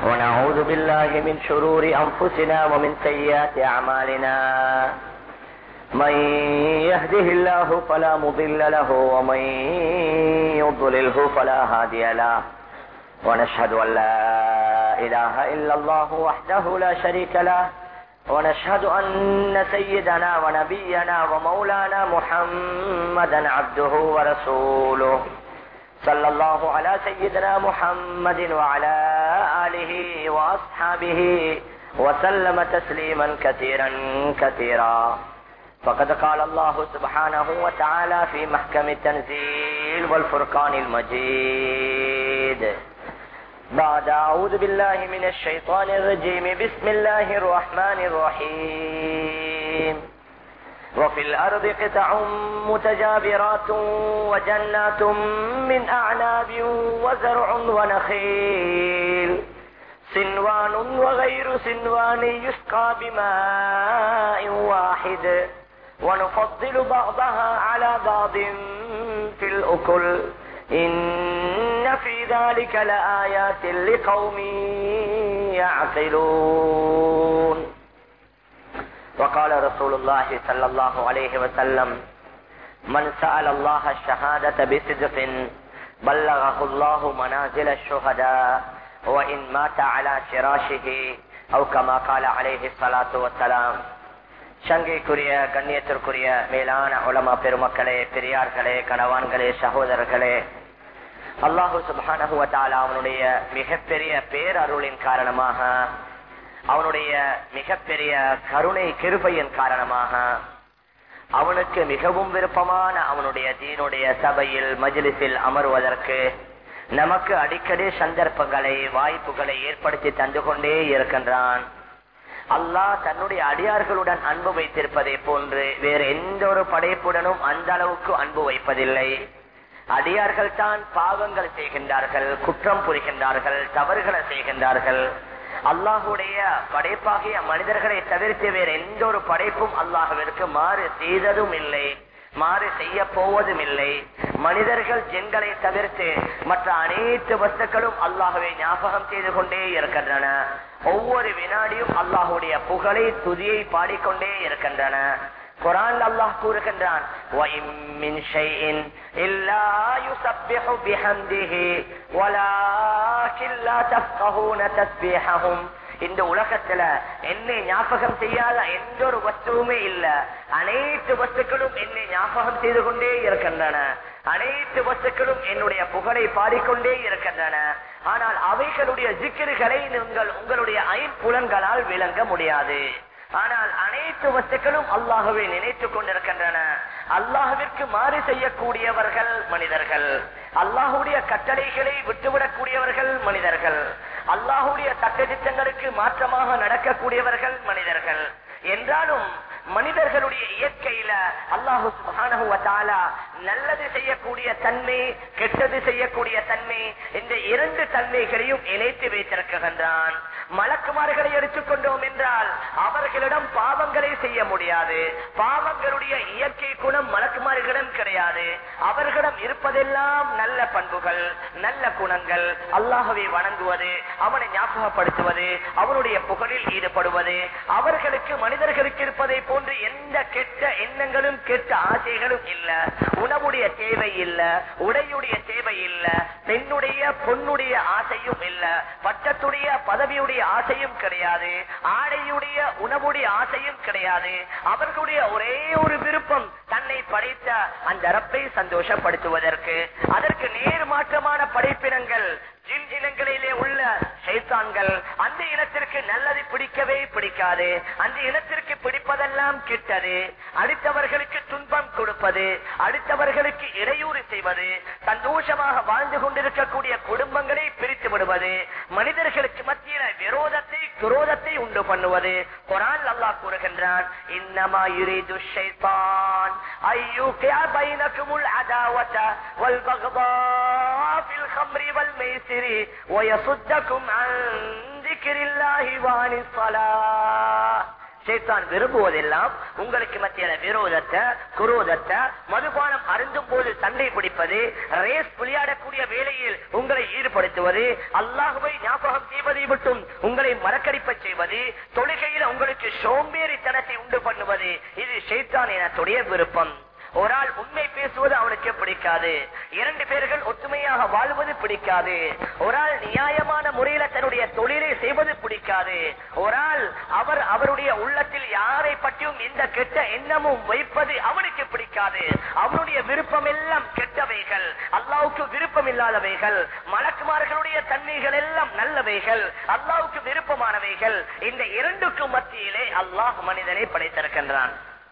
ونعوذ بالله من شرور أنفسنا ومن سيئات أعمالنا من يهده الله فلا مضل له ومن يضلله فلا هادي له ونشهد أن لا إله إلا الله وحده لا شريك له ونشهد أن سيدنا ونبينا ومولانا محمدا عبده ورسوله صلى الله على سيدنا محمد وعلى آله وأصحابه وسلم تسليما كثيرا كثيرا فقد قال الله سبحانه وتعالى في محكم التنزيل والفرقان المجيد بعد أعوذ بالله من الشيطان الرجيم بسم الله الرحمن الرحيم وفي الأرض قطع متجابرات وجنات من أعناب وزرع ونخيل سنوان وغير سنوان يسقى بماء واحد ونفضل بعضها على بعض في الأكل إن في ذلك لآيات لقوم يعقلون وقال رسول الله صلى الله عليه وسلم من سأل الله الشهادة بصدق بلغه الله منازل الشهداء وإن مات على فراشه أو كما قال عليه الصلاة والسلام சங்கைக்குரிய கண்ணியத்திற்குரிய மேலான உலமா பெருமக்களே பெரியார்களே கணவான்களே சகோதரர்களே அல்லாஹு சுபானகுவத்தால அவனுடைய மிகப்பெரிய பேரருளின் காரணமாக அவனுடைய மிகப்பெரிய கருணை கிருபையின் காரணமாக அவனுக்கு மிகவும் விருப்பமான அவனுடைய தீனுடைய சபையில் மஜிலிசில் அமர்வதற்கு நமக்கு அடிக்கடி சந்தர்ப்பங்களை வாய்ப்புகளை ஏற்படுத்தி தந்து கொண்டே இருக்கின்றான் அல்லாஹ் தன்னுடைய அடியார்களுடன் அன்பு வைத்திருப்பதை போன்று வேறு எந்த ஒரு படைப்புடனும் அந்த அளவுக்கு அன்பு வைப்பதில்லை அடியார்கள் தான் பாவங்கள் செய்கின்றார்கள் குற்றம் புரிகின்றார்கள் தவறுகளை செய்கின்றார்கள் அல்லாஹுடைய படைப்பாகிய மனிதர்களை தவிர்த்து வேறு எந்த ஒரு படைப்பும் அல்லாஹுவிற்கு மாறு செய்ததும் இல்லை மாறு செய்ய போவதும் இல்லை மனிதர்கள் ஜென்களை தவிர்த்து மற்ற அனைத்து வஸ்துக்களும் அல்லாஹுவை ஞாபகம் செய்து கொண்டே இருக்கின்றன ஒவ்வொரு வினாடியும் அல்லாஹுடைய புகழை துதியை பாடிக்கொண்டே இருக்கின்றன குரான் அல்லாஹ் கூறுகின்றான் இந்த உலகத்துல என்னை ஞாபகம் செய்யாத எந்த ஒரு வஸ்துவுமே இல்ல அனைத்து வஸ்துக்களும் என்னை ஞாபகம் செய்து கொண்டே இருக்கின்றன அனைத்து வஸ்துக்களும் என்னுடைய புகழை பாடிக்கொண்டே இருக்கின்றன ஆனால் அவைகளுடைய ஜிக்கிர்களை நீங்கள் உங்களுடைய ஐம்புலன்களால் விளங்க முடியாது ஆனால் அனைத்து வஸ்துக்களும் அல்லாஹுவை நினைத்துக் கொண்டிருக்கின்றன அல்லாஹுவிற்கு மாறு செய்யக்கூடியவர்கள் மனிதர்கள் அல்லாஹுடைய கட்டளைகளை விட்டுவிடக்கூடியவர்கள் மனிதர்கள் அல்லாஹுடைய சட்டத்திட்டங்களுக்கு மாற்றமாக நடக்கக்கூடியவர்கள் மனிதர்கள் என்றாலும் மனிதர்களுடைய இயற்கையில அல்லாஹு சுபானகுவத்தாலா நல்லது செய்யக்கூடிய தன்மை கெட்டது செய்யக்கூடிய தன்மை இந்த இரண்டு தன்மைகளையும் இணைத்து வைத்திருக்கின்றான் மலக்குமார்களை எடுத்துக்கொண்டோம் என்றால் அவர்களிடம் பாவங்களை செய்ய முடியாது பாவங்களுடைய இயற்கை குணம் மலக்குமார்களிடம் கிடையாது அவர்களிடம் இருப்பதெல்லாம் நல்ல பண்புகள் நல்ல குணங்கள் அல்லாஹவை வணங்குவது அவனை ஞாபகப்படுத்துவது அவனுடைய புகழில் ஈடுபடுவது அவர்களுக்கு மனிதர்களுக்கு இருப்பதை போன்று எந்த கெட்ட எண்ணங்களும் கெட்ட ஆசைகளும் இல்ல உணவுடைய தேவை இல்ல உடையுடைய தேவை இல்ல பெண்ணுடைய பொண்ணுடைய ஆசையும் இல்ல பட்டத்துடைய பதவியுடைய ஆசையும் கிடையாது ஆடையுடைய உணவுடைய ஆசையும் கிடையாது அவர்களுடைய ஒரே ஒரு விருப்பம் தன்னை படைத்த அந்த ரப்பை சந்தோஷப்படுத்துவதற்கு அதற்கு நேர் மாற்றமான படைப்பினங்கள் ஜின் இனங்களிலே உள்ள சைத்தான்கள் அந்த இனத்திற்கு நல்லது பிடிக்கவே பிடிக்காது அந்த இனத்திற்கு பிடிப்பதெல்லாம் கிட்டது அடுத்தவர்களுக்கு துன்பம் கொடுப்பது அடுத்தவர்களுக்கு இடையூறு செய்வது சந்தோஷமாக வாழ்ந்து கொண்டிருக்கக்கூடிய குடும்பங்களை பிரித்து விடுவது மனிதர்களுக்கு மத்தியில விரோதத்தை குரோதத்தை உண்டு பண்ணுவது குரான் அல்லாஹ் கூறுகின்றான் இன்னமா யுரீது ஷைத்தான் ஐயூகியா பைனகுமுல் அதாவத வல் பக்தா ஃபில் கம்ரி வல் மைசிரி ويصدكم عن ذكر الله وعن الصلاة சேத்தான் விரும்புவதெல்லாம் உங்களுக்கு மத்தியில விரோதத்தை குரோதத்தை மதுபானம் அருந்தும் போது சண்டை பிடிப்பது ரேஸ் விளையாடக்கூடிய வேலையில் உங்களை ஈடுபடுத்துவது அல்லாஹுவை ஞாபகம் செய்வதை விட்டும் உங்களை மறக்கடிப்ப செய்வது தொழுகையில உங்களுக்கு சோம்பேறித்தனத்தை உண்டு பண்ணுவது இது ஷைத்தான் எனத்துடைய விருப்பம் ஒரு ஆள் உண்மை பேசுவது அவனுக்கு பிடிக்காது இரண்டு பேர்கள் ஒத்துமையாக வாழ்வது பிடிக்காது ஒரு ஆள் நியாயமான முறையில தன்னுடைய தொழிலை செய்வது பிடிக்காது ஒரு ஆள் அவர் அவருடைய உள்ளத்தில் யாரை பற்றியும் எந்த கெட்ட எண்ணமும் வைப்பது அவனுக்கு பிடிக்காது அவனுடைய விருப்பம் எல்லாம் கெட்டவைகள் அல்லாவுக்கு விருப்பம் இல்லாதவைகள் மலக்குமார்களுடைய தன்மைகள் எல்லாம் நல்லவைகள் அல்லாவுக்கு விருப்பமானவைகள் இந்த இரண்டுக்கும் மத்தியிலே அல்லாஹ் மனிதனை படைத்திருக்கின்றான்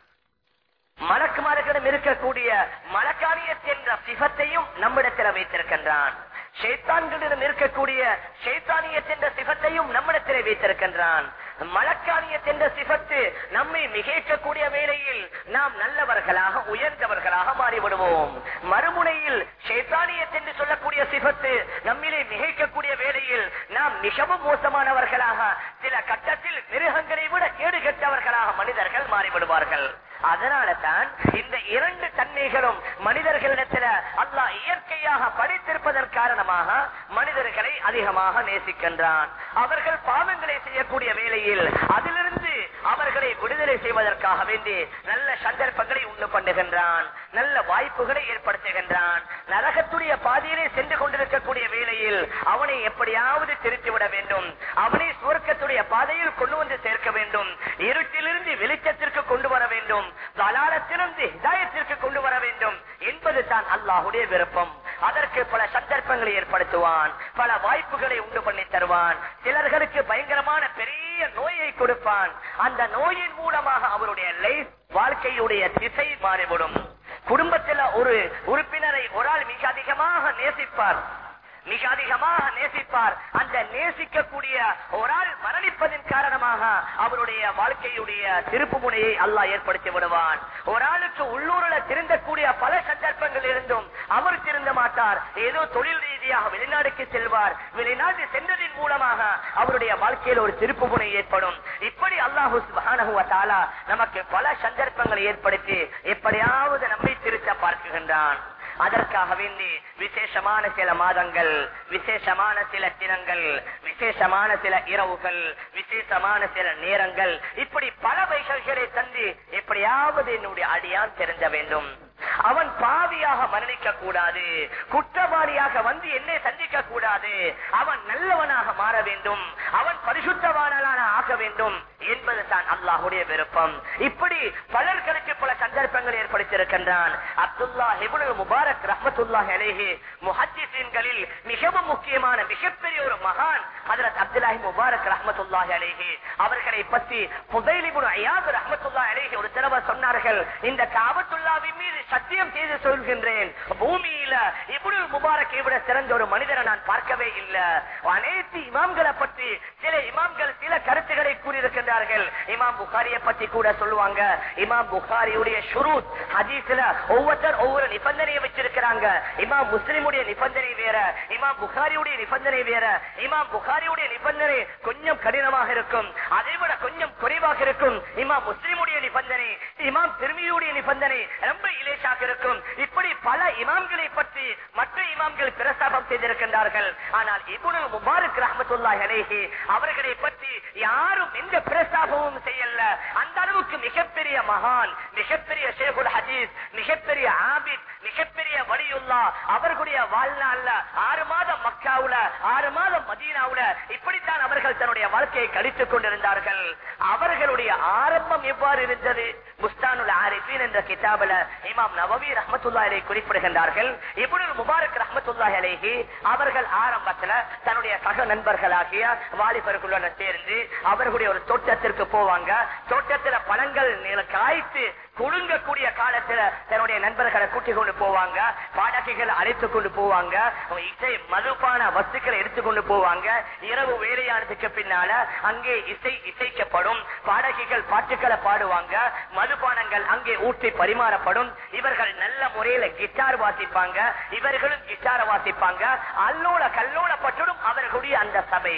மலக்குமார்களிடம் இருக்கக்கூடிய மலக்கானியத் என்ற சிபத்தையும் நம்மிடத்தில் வைத்திருக்கின்றான் ஷைத்தான்களிடம் இருக்கக்கூடிய ஷைத்தானியத் என்ற சிபத்தையும் நம்மிடத்தில் வைத்திருக்கின்றான் மலக்கானியத் என்ற சிபத்து நம்மை மிகைக்கக்கூடிய வேளையில் நாம் நல்லவர்களாக உயர்ந்தவர்களாக மாறிவிடுவோம் மறுமுனையில் ஷைத்தானியத் என்று சொல்லக்கூடிய சிபத்து நம்மிலே மிகைக்கக்கூடிய வேளையில் நாம் மிகவும் மோசமானவர்களாக சில கட்டத்தில் மிருகங்களை விட கேடு கெட்டவர்களாக மனிதர்கள் மாறிவிடுவார்கள் அதனால தான் இந்த இரண்டு தன்மைகளும் மனிதர்களிடத்தில் அல்லாஹ் இயற்கையாக படித்திருப்பதன் காரணமாக மனிதர்களை அதிகமாக நேசிக்கின்றான் அவர்கள் பாவங்களை செய்யக்கூடிய வேளையில் அதிலிருந்து அவர்களை விடுதலை செய்வதற்காக வேண்டி நல்ல சந்தர்ப்பங்களை உண்டு பண்ணுகின்றான் நல்ல வாய்ப்புகளை ஏற்படுத்துகின்றான் நரகத்துடைய பாதையிலே சென்று கொண்டிருக்கக்கூடிய வேளையில் அவனை எப்படியாவது திருத்திவிட வேண்டும் அவனை சுவர்க்கத்துடைய பாதையில் கொண்டு வந்து சேர்க்க வேண்டும் இருட்டிலிருந்து வெளிச்சத்திற்கு கொண்டு வர வேண்டும் தலாலத்திலிருந்து ஹிதாயத்திற்கு கொண்டு வர வேண்டும் என்பது தான் அல்லாஹுடைய விருப்பம் அதற்கு பல சந்தர்ப்பங்களை ஏற்படுத்துவான் பல வாய்ப்புகளை உண்டு பண்ணி தருவான் சிலர்களுக்கு பயங்கரமான பெரிய நோயை கொடுப்பான் அந்த நோயின் மூலமாக அவருடைய லைஃப் வாழ்க்கையுடைய திசை மாறிவிடும் குடும்பத்தில் ஒரு உறுப்பினரை ஒரு ஆள் மிக அதிகமாக நேசிப்பார் மிக அதிகமாக நேசிப்பார் அந்த நேசிக்கக்கூடிய ஒரு ஆள் மரணிப்பதன் காரணமாக அவருடைய வாழ்க்கையுடைய திருப்பு முனையை அல்லாஹ் ஏற்படுத்தி விடுவான் ஒரு ஆளுக்கு உள்ளூரில் திருந்தக்கூடிய பல சந்தர்ப்பங்கள் இருந்தும் அவர் திருந்த மாட்டார் ஏதோ தொழில் ரீதியாக வெளிநாடுக்கு செல்வார் வெளிநாடு சென்றதின் மூலமாக அவருடைய வாழ்க்கையில் ஒரு திருப்பு முனை ஏற்படும் இப்படி அல்லாஹு சுப்ஹானஹு வ தஆலா நமக்கு பல சந்தர்ப்பங்களை ஏற்படுத்தி எப்படியாவது நம்மை திருத்த பார்க்குகின்றான் அதற்காக வேண்டி விசேஷமான சில மாதங்கள் விசேஷமான சில தினங்கள் விசேஷமான சில இரவுகள் விசேஷமான சில நேரங்கள் இப்படி பல வைகல்களை தந்து எப்படியாவது என்னுடைய அடியான் தெரிஞ்ச வேண்டும் அவன் பாவியாக மரணிக்க கூடாது குற்றவாளியாக வந்து என்னை சந்திக்க கூடாது அவன் நல்லவனாக மாற வேண்டும் அவன் பரிசுத்தவானான ஆக வேண்டும் என்பது தான் அல்லாஹுடைய விருப்பம் இப்படி பலர்களுக்கு பல சந்தர்ப்பங்கள் ஏற்படுத்தியிருக்கின்றான் அப்துல்லா ஹிபுல் முபாரக் ரஹமத்துல்லாஹி அலைஹி முஹத்திசீன்களில் மிகவும் முக்கியமான மிகப்பெரிய ஒரு மகான் ஹஜரத் அப்துல்லாஹி முபாரக் ரஹமத்துல்லாஹி அலைஹி அவர்களை பற்றி புதைலிபுன் அயாத் ரஹமத்துல்லாஹி அலைஹி ஒரு தடவை சொன்னார்கள் இந்த காபத்துல்லாவின் மீது சத்தியம் செய்து சொல்கின்றேன் பூமியில இப்னு முபாரக்கை விட சிறந்த ஒரு மனிதரை நான் பார்க்கவே இல்லை அனைத்து இமாம்களை பற்றி சில இமாம்கள் சில கருத்துக்களை கூறியிருக்கின்றார்கள் இமாம் புகாரியை பற்றி கூட சொல்லுவாங்க இமாம் புகாரியுடைய ஷுரூத் ஹதீஸ்ல ஒவ்வொருத்தர் ஒவ்வொரு நிபந்தனையை வச்சிருக்கிறாங்க இமாம் முஸ்லிமுடைய நிபந்தனை வேற இமாம் புகாரியுடைய நிபந்தனை வேற இமாம் புகாரியுடைய நிபந்தனை கொஞ்சம் கடினமாக இருக்கும் அதை விட கொஞ்சம் குறைவாக இருக்கும் இமாம் முஸ்லிமுடைய நிபந்தனை இமாம் திருமியுடைய நிபந்தனை ரொம்ப இலேசாக இருக்கும் இப்படி பல இமாம்களை பற்றி மற்ற இமாம்கள் பிரஸ்தாபம் செய்திருக்கின்றார்கள் ஆனால் இபுனு முபாரக் ரஹமத்துல்லாஹி அலைஹி அவர்களை பற்றி யாரும் எந்த பிரஸ்தாபமும் செய்யல அந்த அளவுக்கு மிகப்பெரிய மகான் மிகப்பெரிய ஷேகுல் ஹதீஸ் மிகப்பெரிய ஆபித் மிகப்பெரிய வலியுல்லா அவர்களுடைய வாழ்நாள்ல ஆறு மாதம் மக்காவுல ஆறு மாதம் மதீனாவுல இப்படித்தான் அவர்கள் தன்னுடைய வாழ்க்கையை கழித்துக் கொண்டிருந்தார்கள் அவர்களுடைய ஆரம்பம் எவ்வாறு இருந்தது முஸ்தானுல் ஆரிஃபீன் என்ற கிதாபுல இமாம் நவவி ரஹமத்துல்லாஹி குறிப்பிடுகின்றார்கள் இப்னுல் முபாரக் ரஹமத்துல்லாஹி அலைஹி அவர்கள் ஆரம்பத்துல தன்னுடைய சக நண்பர்களாகிய வாலிபர்களுடன் சேர்ந்து அவர்களுடைய ஒரு தோட்டத்திற்கு போவாங்க தோட்டத்துல பழங்கள் நில- காய்த்து குலுங்கக்கூடிய காலத்துல தன்னுடைய நண்பர்களை கூட்டிக் கொண்டு போவாங்க பாடகைகள் அழைத்துக் கொண்டு போவாங்க இசை மதுபான வஸ்துக்களை எடுத்துக்கொண்டு போவாங்க இரவு வேலையானதுக்கு பின்னால அங்கே இசை இசைக்கப்படும் பாடகிகள் பாட்டுக்களை பாடுவாங்க மதுபானங்கள் அங்கே ஊற்றி பரிமாறப்படும் இவர்கள் நல்ல முறையில கிட்டார் வாசிப்பாங்க இவர்களும் கிட்டார வாசிப்பாங்க அல்லோல கல்லோல பட்டுடும் அவர்களுடைய அந்த சபை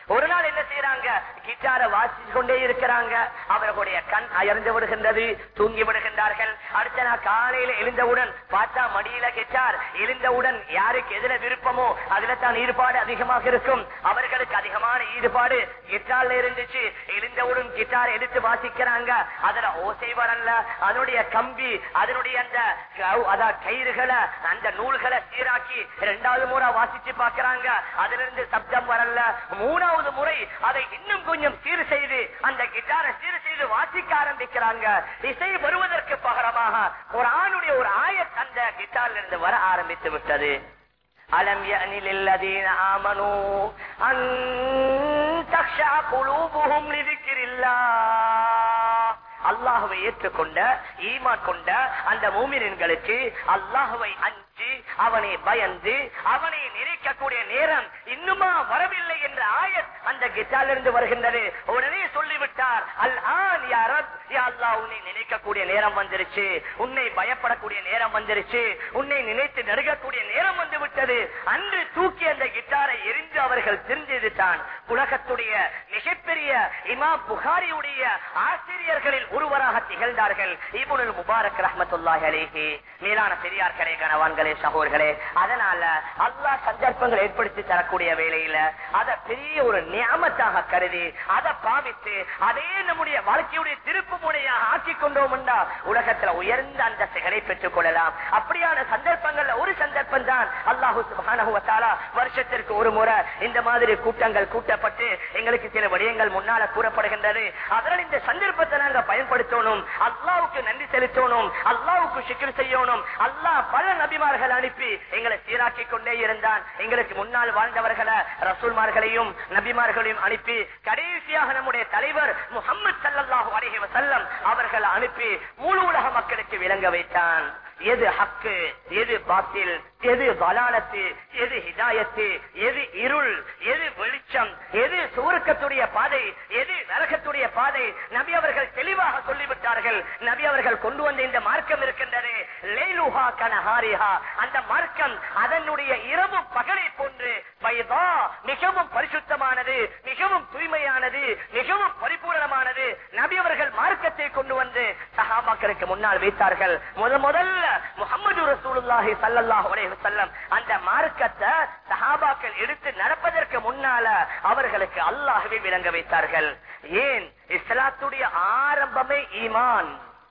ஒரு நாள் என்ன செய்யறாங்க கிட்டார வாசிச்சு கொண்டே இருக்கிறாங்க அவர்களுடைய கண் அயர்ந்து விடுகின்றது தூங்கி விடுகின்றார்கள் அடுத்த நாள் காலையில எழுந்தவுடன் பார்த்தா மடியில கிட்டார் எழுந்தவுடன் யாருக்கு எதுல விருப்பமோ அதுல தான் ஈடுபாடு அதிகமாக இருக்கும் அவர்களுக்கு அதிகமான ஈடுபாடு கிட்டார்ல இருந்துச்சு எழுந்தவுடன் கிட்டார் எடுத்து வாசிக்கிறாங்க அதுல ஓசை வரல அதனுடைய கம்பி அதனுடைய அந்த கவு- அதான் கயிறுகளை அந்த நூல்களை சீராக்கி இரண்டாவது முறை வாசிச்சு பார்க்கறாங்க அதுல இருந்து சப்தம் வரல மூணாவது முறை அதை இன்னும் கொஞ்சம் சீர் செய்து அந்த கிட்டாரை சீர் செய்து வாசிக்க ஆரம்பிக்கிறாங்க இசை வருவதற்கு பகரமாக ஒரு ஆணுடைய ஒரு ஆயத் அந்த கிட்டார்ல இருந்து வர ஆரம்பித்து விட்டது ألم يأن للذين آمنوا أن تخشع قلوبهم لذكر الله அல்லாஹுவை ஏற்றுக்கொண்ட ஈமான் கொண்ட அந்த மூமின்களுக்கு அல்லாஹுவை அஞ்சி அவனை பயந்து அவனை நினைக்கக்கூடிய நேரம் இன்னுமா வரவில்லை என்ற ஆயத் அந்த கிட்டாலிருந்து வருகின்றது உடனே சொல்லிவிட்டார் அல் ஆன் யாரத் யா அல்லாஹ் உன்னை நினைக்கக்கூடிய நேரம் வந்துருச்சு உன்னை பயப்படக்கூடிய நேரம் வந்துருச்சு உன்னை நினைத்து நெருங்கக்கூடிய நேரம் வந்து விட்டது அன்று தூக்கி அந்த கிட்டாரை எரிந்து அவர்கள் தெரிஞ்சுதான் உலகத்துடைய மிகப்பெரிய இமாம் புகாரியுடைய ஆசிரியர்களில் ஒருவராக திகழ்ந்தார்கள் இபுனுல் முபாரக் ரஹ்மத்துல்லாஹி அலைஹி மேலான பெரியார்களே கணவான்களே சகோதர்களே அதனால அல்லாஹ் சந்தர்ப்பங்கள் ஏற்படுத்தி தரக்கூடிய வேளையில அத பெரிய ஒரு நியமத்தாக கருதி அதை பாவித்து அதே நம்முடைய வாழ்க்கையுடைய திருப்பு முனையாக ஆக்கிக் கொண்டோம் உலகத்துல உயர்ந்த அந்தஸ்துகளை பெற்றுக் கொள்ளலாம் அப்படியான சந்தர்ப்பங்கள்ல ஒரு சந்தர்ப்பம் தான் அல்லாஹு சுப்ஹானஹு வ தஆலா வருஷத்திற்கு ஒரு முறை இந்த மாதிரி கூட்டங்கள் கூட்டப்பட்டு எங்களுக்கு சில விடயங்கள் முன்னால கூறப்படுகின்றது அதனால் இந்த சந்தர்ப்பத்தை நாங்க பயன்படுத்தணும் அல்லாவுக்கு நன்றி செலுத்தணும் அல்லாவுக்கு சிக்கர் செய்யணும் அல்லாஹ் பல நபிமார்கள் அனுப்பி எங்களை சீராக்கி கொண்டே இருந்தான் எங்களுக்கு முன்னால் வாழ்ந்தவர்களை ரசூல்மார்களையும் நபிமார்களையும் அனுப்பி கடைசியாக நம்முடைய தலைவர் முகமது சல்லல்லாஹு அலைஹி வஸல்லம் அவர்கள் அனுப்பி முழு உலக மக்களுக்கு விளங்க வைத்தான் எது ஹக்கு எது பாத்தில் எது பலாலத்து எது ஹிதாயத்து எது இருள் எது வெளிச்சம் எது சுருக்கத்துடைய பாதை எது நரகத்துடைய பாதை நபி அவர்கள் தெளிவாக சொல்லிவிட்டார்கள் நபி அவர்கள் கொண்டு வந்த இந்த மார்க்கம் இருக்கின்றது லேலுஹா கனஹாரிஹா அந்த மார்க்கம் அதனுடைய இரவு பகலை போன்று பைதா மிகவும் பரிசுத்தமானது மிகவும் தூய்மையானது மிகவும் பரிபூரணமானது நபி அவர்கள் மார்க்கத்தை கொண்டு வந்து சஹாபாக்களுக்கு முன்னால் வைத்தார்கள் முத முதல்ல முகமது ரசூலுல்லாஹி ஸல்லல்லாஹு அலைஹி வஸல்லம் அந்த மார்க்கத்தை சஹாபாக்கள் எடுத்து நடப்பதற்கு முன்னால அவர்களுக்கு அல்லாஹ்வே விளங்க வைத்தார்கள் ஏன் இஸ்லாத்துடைய ஆரம்பமே ஈமான்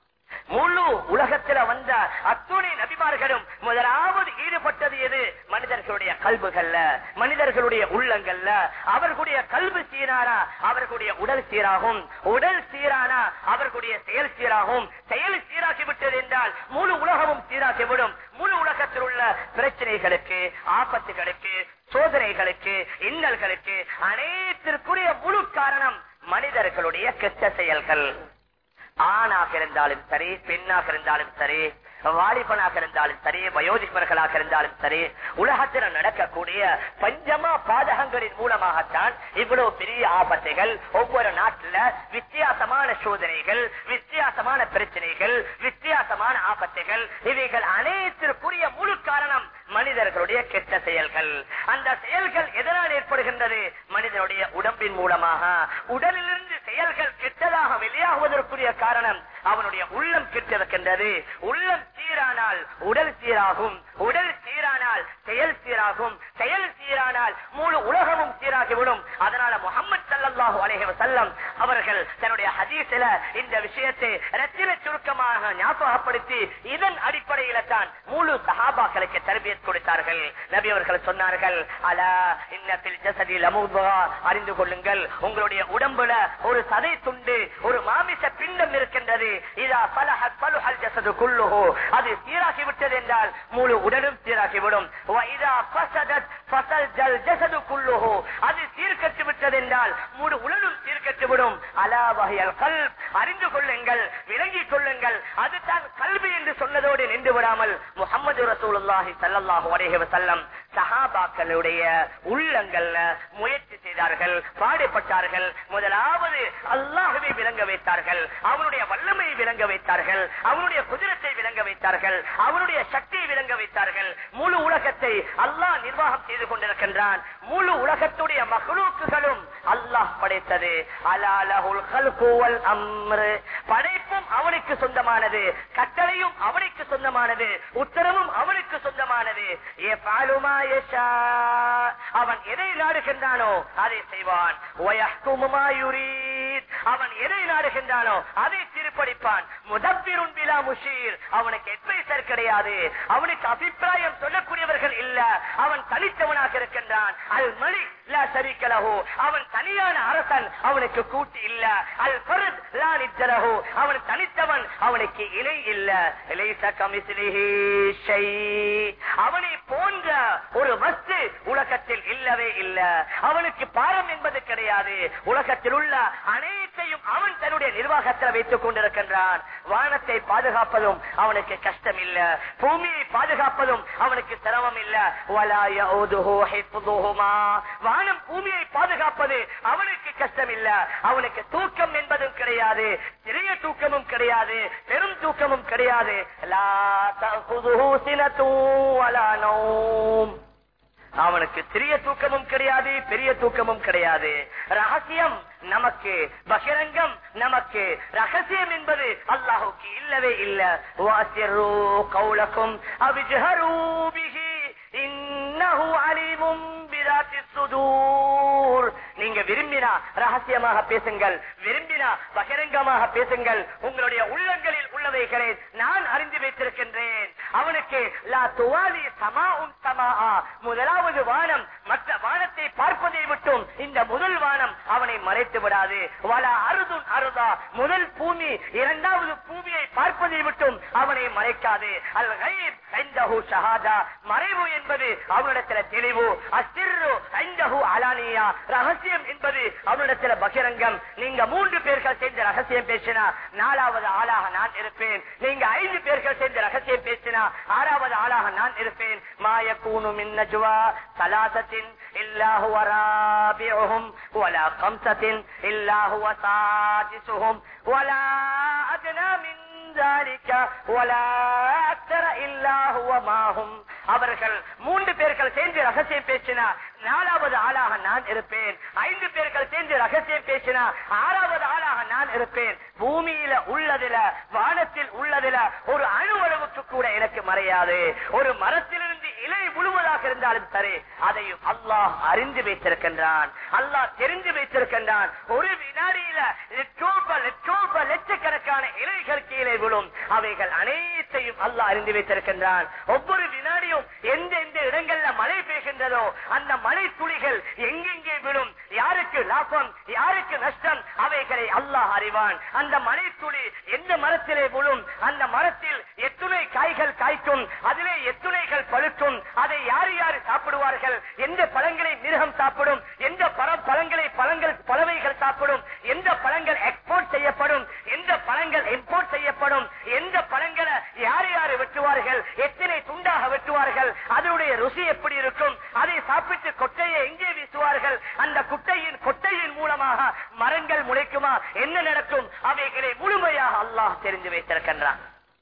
முழு உலகத்துல வந்த அத்துணை நபிமார்களும் முதலாவது ஈடுபட்டது எது மனிதர்களுடைய கல்புகள்ல மனிதர்களுடைய உள்ளங்கள்ல அவர்களுடைய கல்வி சீரானா அவர்களுடைய உடல் சீராகும் உடல் சீரானா அவர்களுடைய செயல் சீராகும் செயல் சீராகி விட்டது என்றால் முழு உலகமும் சீராகிவிடும் முழு உலகத்தில் உள்ள பிரச்சனைகளுக்கு ஆபத்துகளுக்கு சோதனைகளுக்கு இன்னல்களுக்கு அனைத்திற்குரிய முழு காரணம் மனிதர்களுடைய கெட்ட செயல்கள் ஆணாக இருந்தாலும் சரி பெண்ணாக இருந்தாலும் சரி வாலிபனாக இருந்தாலும் சரி வயோதிபர்களாக இருந்தாலும் சரி உலகத்தில் நடக்கக்கூடிய பஞ்சமா பாதகங்களின் மூலமாகத்தான் இவ்வளவு பெரிய ஆபத்துகள் ஒவ்வொரு நாட்டுல வித்தியாசமான சோதனைகள் வித்தியாசமான பிரச்சனைகள் வித்தியாசமான ஆபத்துகள் இவைகள் அனைத்திற்குரிய முழு காரணம் மனிதர்களுடைய கெட்ட செயல்கள் அந்த செயல்கள் எதனால் ஏற்படுகின்றது மனிதனுடைய உடம்பின் மூலமாக உடலிலிருந்து செயல்கள் கெட்டதாக வெளியாகுவதற்குரிய காரணம் அவனுடைய உள்ளம் கெட்டிருக்கின்றது உள்ளம் சீரானால் உடல் சீராகும் உடல் சீரானால் செயல் சீராகும் செயல் சீரானால் முழு உலகமும் சீராகிவிடும் அதனால முகமது சல்லல்லாஹு அலைஹி வஸல்லம் அவர்கள் தன்னுடைய ஹதீஸில இந்த விஷயத்தை ரத்தின சுருக்கமாக ஞாபகப்படுத்தி இதன் அடிப்படையில தான் முழு சஹாபாக்களுக்கு தர்பியத் கொடுத்தார்கள் நபி அவர்கள் சொன்னார்கள் அலா இன்னத்தில் ஜசதி லமுதா அறிந்து கொள்ளுங்கள் உங்களுடைய உடம்புல ஒரு சதை துண்டு ஒரு மாமிச பிண்டம் இருக்கின்றது இதா பலஹத் பலுஹல் ஜசது குல்லுஹு அது சீராகி விட்டது என்றால் முழு உடலும் சீராகிவிடும் வ இதா ஃபஸதத் ஃபஸல் ஜல் ஜஸது குல்லுஹு அது சீர்கட்டு விட்டது என்றால் முழு உடலும் சீர்கட்டு விடும் அலா வஹியல் கல்ப் அறிந்து கொள்ளுங்கள் விளங்கிக் கொள்ளுங்கள் அதுதான் கல்வி என்று சொன்னதோடு நின்று விடாமல் முகமது ரசூலுல்லாஹி ஸல்லல்லாஹு அலைஹி வஸல்லம் சஹாபாக்களுடைய உள்ளங்கள்ல முயற்சி செய்தார்கள் பாடுபட்டார்கள் முதலாவது அல்லாஹ்வை விளங்க வைத்தார்கள் அவனுடைய வல்லமையை விளங்க வைத்தார்கள் அவனுடைய குதிரத்தை விளங்க வைத்தார்கள் அவனுடைய சக்தியை விளங்க வைத்தார்கள் முழு உலகத்தை அல்லாஹ் நிர்வாகம் செய்து கொண்டிருக்கின்றான் முழு உலகத்துடைய மகளூக்குகளும் படைத்தது அலாலஹுல் கல்குவல் அம்ரு படைப்பும் அவனுக்கு சொந்தமானது கட்டளையும் அவனுக்கு சொந்தமானது உத்தரவும் அவனுக்கு சொந்தமானது يفعل ما يشاء. அவன் எதை நாடுகின்றானோ அதை செய்வான் ويحكم ما يريد. அவன் எதை நாடுகின்றானோ அதை திருப்படிப்பான் முதப்பிருன் பிலா முஷீர் அவனுக்கு அட்வைசர் கிடையாது அவனுக்கு அபிப்பிராயம் சொல்லக்கூடியவர்கள் இல்ல அவன் தனித்தவனாக இருக்கின்றான் அல் மலி லா ஷரீக்க லஹு. அவன் தனியான அரசன் அவனுக்கு கூட்டு இல்ல அல் ஃபர்த் லா நித்த லஹு. அவன் தனித்தவன் அவனுக்கு இணை இல்ல லைஸ கமிஸ்லிஹி ஷை. அவனை போன்ற ஒரு வஸ்து உலகத்தில் இல்லவே இல்ல அவனுக்கு பாரம் என்பது கிடையாது உலகத்தில் உள்ள அனைத்தையும் அவன் தன்னுடைய நிர்வாகத்தில் வைத்துக் கொண்டிருக்கின்றான் வானத்தை பாதுகாப்பதும் அவனுக்கு கஷ்டம் இல்ல பூமியை பாதுகாப்பதும் அவனுக்கு சிரமம் இல்ல வலா யஊதுஹு ஹிஃப்துஹுமா. வானம் பூமியை பாதுகாப்பது அவனுக்கு கஷ்டம் இல்ல அவனுக்கு தூக்கம் என்பதும் கிடையாது சிறிய தூக்கமும் கிடையாது பெரும் தூக்கமும் கிடையாது லா தஅகுதுஹு சினத்து வலா நௌம். அவனுக்கு சிறிய தூக்கமும் கிடையாது பெரிய தூக்கமும் கிடையாது ரகசியம் நமக்கு பகிரங்கம் நமக்கு ரகசியம் என்பது அல்லாஹுக்கு இல்லவே இல்ல வாசிரு கௌலக்கும் அவிஜஹரு பிஹி இன்னஹு அலீமும் பிதாத்தி சுதூர் நீங்க விரும்பினா ரகசியமாக பேசுங்கள் விரும்பினா பகிரங்கமாக பேசுங்கள் உங்களுடைய உள்ளங்களில் உள்ளவைகளை நான் அறிந்து வைத்திருக்கின்றேன் அவனுக்கு லா துவாலி சமா உன் சமா முதலாவது வானம் மற்ற வானத்தை பார்ப்பதை விட்டும் இந்த முதல் வானம் அவனை மறைத்து விடாது வல அருதுன் அருதா முதல் பூமி இரண்டாவது பூமியை பார்ப்பதை விட்டும் அவனை மறைக்காது அல் கைப் ஐந்தஹு ஷஹாதா மறைவு என்பது அவனிடத்தில் தெளிவு அசிர்ரு ஐந்தஹு அலானியா ரகசியம் என்பது அவனிடத்தில் பகிரங்கம் நீங்க மூன்று பேர்கள் சேர்ந்து ரகசியம் பேசினா நாலாவது ஆளாக நான் இருப்பேன் நீங்க ஐந்து பேர்கள் சேர்ந்து ரகசியம் பேசினா ஆறாவது ஆளாக நான் இருப்பேன் மாயக்கூனு மின் நஜ்வா சலாசத்தின் இல்லாஹு வராபியுஹும் வலா கம்சத்தின் இல்லாஹு வசாதிசுஹும் வலா அத்னா மின் ذلك ولا أكثر إلا هو معهم அவர்கள் மூன்று பேர்கள் சேர்ந்து ரகசியம் பேசினா நாலாவது ஆளாக நான் இருப்பேன் ஐந்து பேர்கள் சேர்ந்து ரகசியம் பேசினா ஆறாவது ஆளாக நான் இருப்பேன் பூமியில உள்ளதுல வானத்தில் உள்ளதுல ஒரு அணுவளவுக்கு கூட எனக்கு மறையாது ஒரு மரத்திலிருந்து இலை முழுவதாக இருந்தாலும் சரி அதையும் அல்லாஹ் அறிந்து வைத்திருக்கின்றான் அல்லாஹ் தெரிந்து வைத்திருக்கின்றான் ஒரு வினாடியில லட்சோப லட்சோப லட்சக்கணக்கான இலைகள் கீழே விழும் அவைகள் அனைத்தையும் அல்லாஹ் அறிந்து வைத்திருக்கின்றான் ஒவ்வொரு வினாடியும் எந்த எந்த இடங்கள்ல மழை பெய்கின்றதோ அந்த மழை துளிகள் எங்கெங்கே விழும் யாருக்கு லாபம் யாருக்கு நஷ்டம் அவைகளை அல்லாஹ் அறிவான் அந்த மழை துளி எந்த மரத்திலே விழும் அந்த மரத்தில் எத்துணை காய்கள் காய்க்கும் அதிலே எத்துணைகள் பழுக்கும் அதை யார் யார் சாப்பிடுவார்கள் எந்த பழங்களை மிருகம் சாப்பிடும் எந்த பழ- பழங்களை பழங்கள் பறவைகள் சாப்பிடும் எந்த பழங்கள் எக்ஸ்போர்ட் செய்யப்படும் எந்த பழங்கள் இம்போர்ட் செய்யப்படும் எந்த பழங்களை யார் யார் வெட்டுவார்கள் எத்தனை துண்டாக வெட்டுவார்கள் அதனுடைய ருசி எப்படி இருக்கும் அதை சாப்பிட்டு கொட்டையை எங்கே வீசுவார்கள் அந்த குட்டையின் கொட்டையின் மூலமாக மரங்கள் முளைக்குமா என்ன நடக்கும் அவைகளை முழுமையாக அல்லாஹ் தெரிந்து வைத்திருக்கின்றான்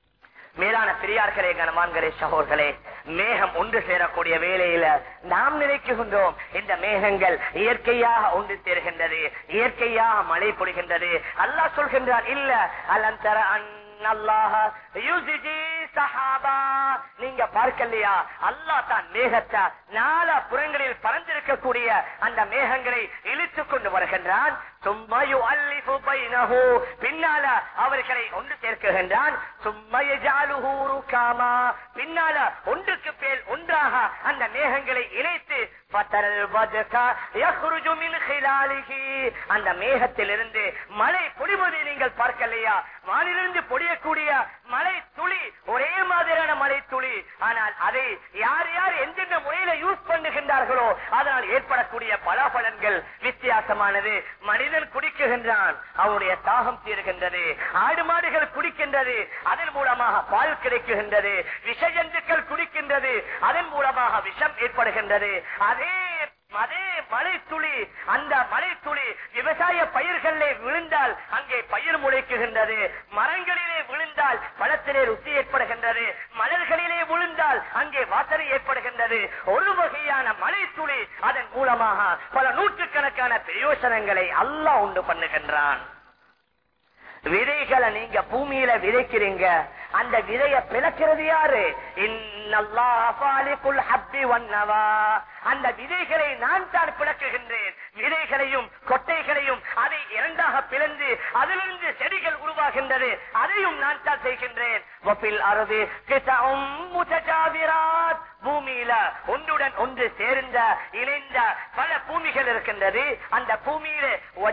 மேலான பெரியார்களே கனமான்களே சகோர்களே மேகம் ஒன்று சேரக்கூடிய வேளையில நாம் நினைக்குகின்றோம் இந்த மேகங்கள் இயற்கையாக ஒன்று சேருகின்றது இயற்கையாக மழை பொழிகின்றது அல்லாஹ் சொல்கின்றான் இல்ல அலந்தர அல்லாஹ யுசிஜி சஹாபா நீங்க பார்க்கலையா அல்லாஹ் தான் மேகத்தை நாலா புறங்களில் பறந்திருக்கக்கூடிய அந்த மேகங்களை இழுத்துக் கொண்டு வருகின்றான் சும்மா யுஅல்லிஃபு பைனஹு. பின்னால அவர்களை ஒன்று சேர்க்குகின்றான் சும்மா யஜஅலுஹு ருகாமா. பின்னால ஒன்றுக்கு மேல் ஒன்றாக அந்த மேகங்களை இணைத்து ஃபதரல் வஜக யஹ்ருஜு மின் ஹிலாலிஹி. அந்த மேகத்திலிருந்து மழை பொழிவதை நீங்கள் பார்க்கலையா வானிலிருந்து பொழியக்கூடிய மழை துளி ஒரே மாதிரியான மழை துளி ஆனால் அதை யார் யார் எந்தெந்த முறையில யூஸ் பண்ணுகின்றார்களோ அதனால் ஏற்படக்கூடிய பலாபலன்கள் வித்தியாசமானது மனிதன் குடிக்குகின்றான் அவனுடைய தாகம் தீருகின்றது ஆடு மாடுகள் குடிக்கின்றது அதன் மூலமாக பால் கிடைக்குகின்றது விஷ ஜந்துக்கள் குடிக்கின்றது அதன் மூலமாக விஷம் ஏற்படுகின்றது அதே அதே மழை துளி அந்த மழை துளி விவசாய பயிர்களிலே விழுந்தால் அங்கே பயிர் முளைக்குகின்றது மரங்களிலே விழுந்தால் பழத்திலே ருசி ஏற்படுகின்றது மலர்களிலே விழுந்தால் அங்கே வாசனை ஏற்படுகின்றது ஒரு வகையான மழை துளி அதன் மூலமாக பல நூற்றுக்கணக்கான பிரயோசனங்களை அல்லாஹ் உண்டு பண்ணுகின்றான் விதைகளை நீங்க பூமியில விதைக்கிறீங்க அந்த விதைய பிளக்கிறது யாரு இன்னல்லாஹாலிக்குல் ஹப்பி வன்னவா அந்த விதைகளை நான் தான் பிளக்குகின்றேன் விதைகளையும் கொட்டைகளையும் அதை இரண்டாக பிளந்து அதிலிருந்து செடிகள் உருவாகின்றது அதையும் நான் தான் செய்கின்றேன் வப்பில் அறுது கிசவும் முத்தஜாவிராத் பூமியில ஒன்றுடன் ஒன்று சேர்ந்த இணைந்த பல பூமிகள் இருக்கின்றது அந்த பூமியில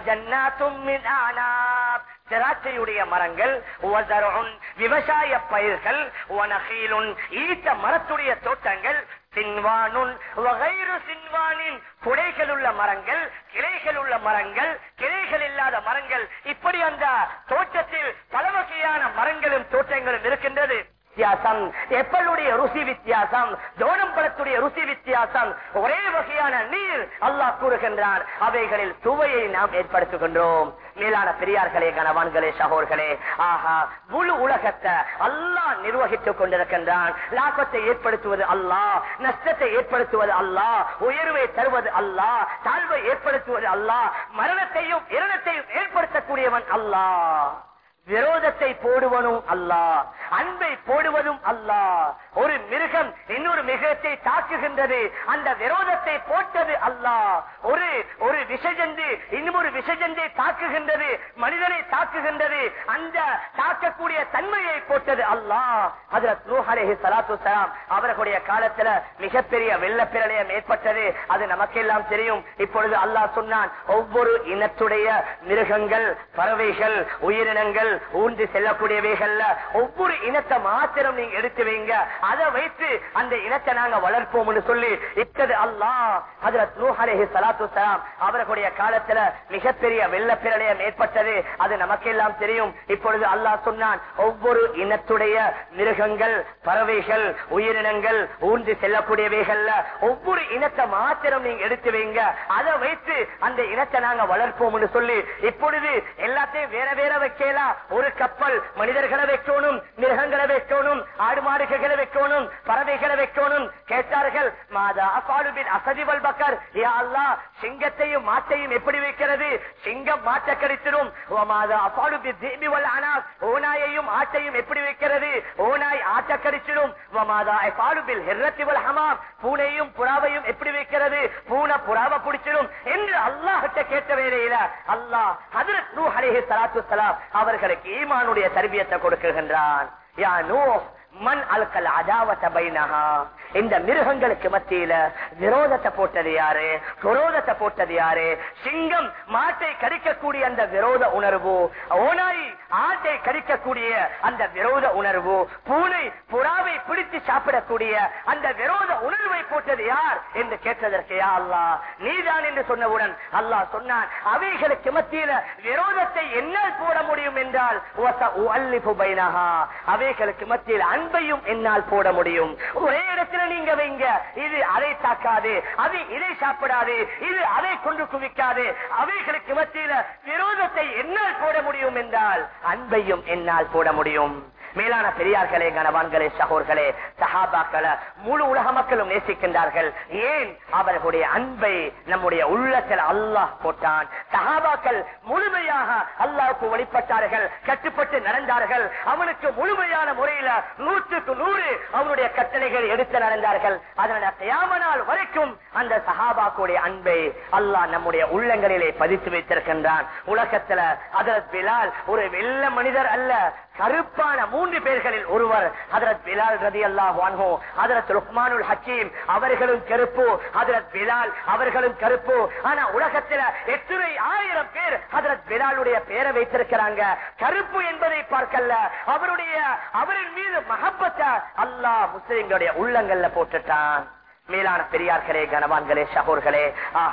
திராட்சையுடைய மரங்கள் வதருன், விவசாய பயிர்கள் வனகீலுன், ஈட்ட மரத்துடைய தோட்டங்கள் சின்வானுன் வகைரு சின்வானின் குடைகள் உள்ள மரங்கள் கிளைகள் உள்ள மரங்கள் கிளைகள் இல்லாத மரங்கள் இப்படி அந்த தோட்டத்தில் பல வகையான மரங்களும் தோட்டங்களும் இருக்கின்றது வித்தியாசம் எப்பளுடைய ருசி வித்தியாசம் தோனம்பழத்துடைய ருசி வித்தியாசம் ஒரே வகையான நீர் அல்லாஹ் கூறுகின்றான் அவைகளில் சுவையை நாம் ஏற்படுத்துகின்றோம் மேலான பெரியார்களே கணவான்களே சகோர்களே ஆஹா முழு உலகத்தை அல்லாஹ் நிர்வகித்துக் கொண்டிருக்கின்றான் லாபத்தை ஏற்படுத்துவது அல்லாஹ் நஷ்டத்தை ஏற்படுத்துவது அல்லாஹ் உயர்வை தருவது அல்லாஹ் தாழ்வை ஏற்படுத்துவது அல்லாஹ் மரணத்தையும் இரணத்தையும் ஏற்படுத்தக்கூடியவன் அல்லாஹ் விரோதத்தை போடுவனும் அல்லாஹ் அன்பை போடுவதும் அல்லாஹ் ஒரு மிருகம் இன்னொரு மிருகத்தை தாக்குகின்றது அந்த விரோதத்தை போட்டது அல்லாஹ் ஒரு ஒரு விஷஜந்து இன்னொரு விஷஜந்தை தாக்குகின்றது மனிதனை தாக்குகின்றது அந்த தாக்கக்கூடிய தன்மையை போட்டது அல்லாஹ் ஹஜரத் நூஹ் அலைஹி ஸலாத்து வஸலாம் அவர்களுடைய காலத்துல மிகப்பெரிய வெள்ளப்பிரளயம் ஏற்பட்டது அது நமக்கெல்லாம் தெரியும் இப்பொழுது அல்லாஹ் சொன்னான் ஒவ்வொரு இனத்துடைய மிருகங்கள் பறவைகள் உயிரினங்கள் ஊன்றி செல்லக்கூடியவைகள்ல ஒவ்வொரு இனத்தை மாத்திரம் நீங்க எடுத்து வைங்க அதை வைத்து அந்த இனத்தை நாங்க வளர்ப்போம்னு சொல்லி இத்தது அல்லாஹ் ஹஜரத் நூஹ் அலைஹி ஸலாத்து வஸலாம் அவர்களுடைய காலத்துல மிகப்பெரிய வெள்ளப்பிரளயம் ஏற்பட்டது அது நமக்கெல்லாம் தெரியும் இப்பொழுது அல்லாஹ் சொன்னான் ஒவ்வொரு இனத்துடைய மிருகங்கள் பறவைகள் உயிரினங்கள் ஊன்றி செல்லக்கூடியவைகள்ல ஒவ்வொரு இனத்தை மாத்திரம் நீங்க எடுத்து வைங்க அதை வைத்து அந்த இனத்தை நாங்க வளர்ப்போம்னு சொல்லி இப்பொழுது எல்லாத்தையும் வேற வேற வைக்கலாம் ஒரு கப்பல் மனிதர்களை வைக்கணும் மிருகங்களை வைக்கணும் ஆடு மாடுகளை வைக்கணும் பறவைகளை வைக்கணும் கேட்டார்கள் மாதா அசாலுபின் அசதிவல் பக்கர் யா அல்லாஹ் சிங்கத்தையும் மாட்டையும் எப்படி வைக்கிறது சிங்கம் மாட்ட கடித்திடும் மாதா அசாலுபி தீபிவல் அனாஸ் ஓநாயையும் ஆட்டையும் எப்படி வைக்கிறது ஓநாய் ஆட்ட கடிச்சிடும் மாதா அசாலுபில் ஹெர்ரத்திவல் ஹமாம் பூனையும் புறாவையும் எப்படி வைக்கிறது பூனை புறாவை பிடிச்சிடும் என்று அல்லாஹ்கிட்ட கேட்ட வேலையில அல்லாஹ் ஹதரத் நூஹ் அலைஹி ஸலாத்து வஸலாம் அவர்களுக்கு ஈமானுடைய தர்பியத்தை கொடுக்குகின்றான் யா நூஹ் மண் அல்கல் அதாவத பைனஹா இந்த மிருகங்களுக்கு மத்தியில விரோதத்தை போட்டது யாரு விரோதத்தை போட்டது யாரு சிங்கம் மாட்டை கடிக்கக்கூடிய அந்த விரோத உணர்வு ஓனாய் ஆட்டை கடிக்கக்கூடிய அந்த விரோத உணர்வு பூனை புறாவை பிடித்து சாப்பிடக்கூடிய அந்த விரோத உணர்வை போட்டது யார் என்று கேட்டதற்கு யா அல்லாஹ் நீதான் என்று சொன்னவுடன் அல்லாஹ் சொன்னான் அவைகளுக்கு மத்தியில விரோதத்தை என்னால் போட முடியும் என்றால் வசஉஅல்லிஃபு பைனஹா. அவைகளுக்கு மத்தியில் அன்பையும் என்னால் போட முடியும் ஒரே இடத்துல நீங்க வைங்க இது அதை தாக்காது அது இதை சாப்பிடாது இது அதை கொண்டு குவிக்காது அவைகளுக்கு மத்தியில விரோதத்தை என்னால் போட முடியும் என்றால் அன்பையும் என்னால் போட முடியும் மேலான பெரியார்களே கனவான்களே சகோர்களே சஹாபாக்களை முழு உலக மக்களும் நேசிக்கின்றார்கள் ஏன் அவர்களுடைய அன்பை நம்முடைய உள்ளத்தில் அல்லாஹ் போட்டான் சஹாபாக்கள் முழுமையாக அல்லாஹ்வுக்கு வழிபட்டார்கள் கட்டுப்பட்டு நடந்தார்கள் அவனுக்கு முழுமையான முறையில நூற்றுக்கு நூறு அவனுடைய கட்டளைகள் எடுத்து நடந்தார்கள் அதனால கியாமனால் வரைக்கும் அந்த சஹாபாக்குடைய அன்பை அல்லாஹ் நம்முடைய உள்ளங்களிலே பதித்து வைத்திருக்கின்றான் உலகத்துல அதரத் பிலால் ஒரு வெள்ள மனிதர் அல்ல கருப்பான மூன்று பேர்களில் ஒருவர் ஹதரத் பிலால் ரதி அல்லாஹ் ஹதரத் லுக்மானுல் ஹக்கீம் அவர்களும் கருப்பு ஹதரத் பிலால் அவர்களும் கருப்பு ஆனா உலகத்துல எத்தனை ஆயிரம் பேர் ஹதரத் பிலாலுடைய பேரை வைத்திருக்கிறாங்க கருப்பு என்பதை பார்க்கல அவருடைய அவரின் மீது மகப்பத்தை அல்லாஹ் முஸ்லிம்களுடைய உள்ளங்கள்ல போட்டுட்டான் மேலான பெரியார்களே கனவான்களே சகோர்களே ஆஹா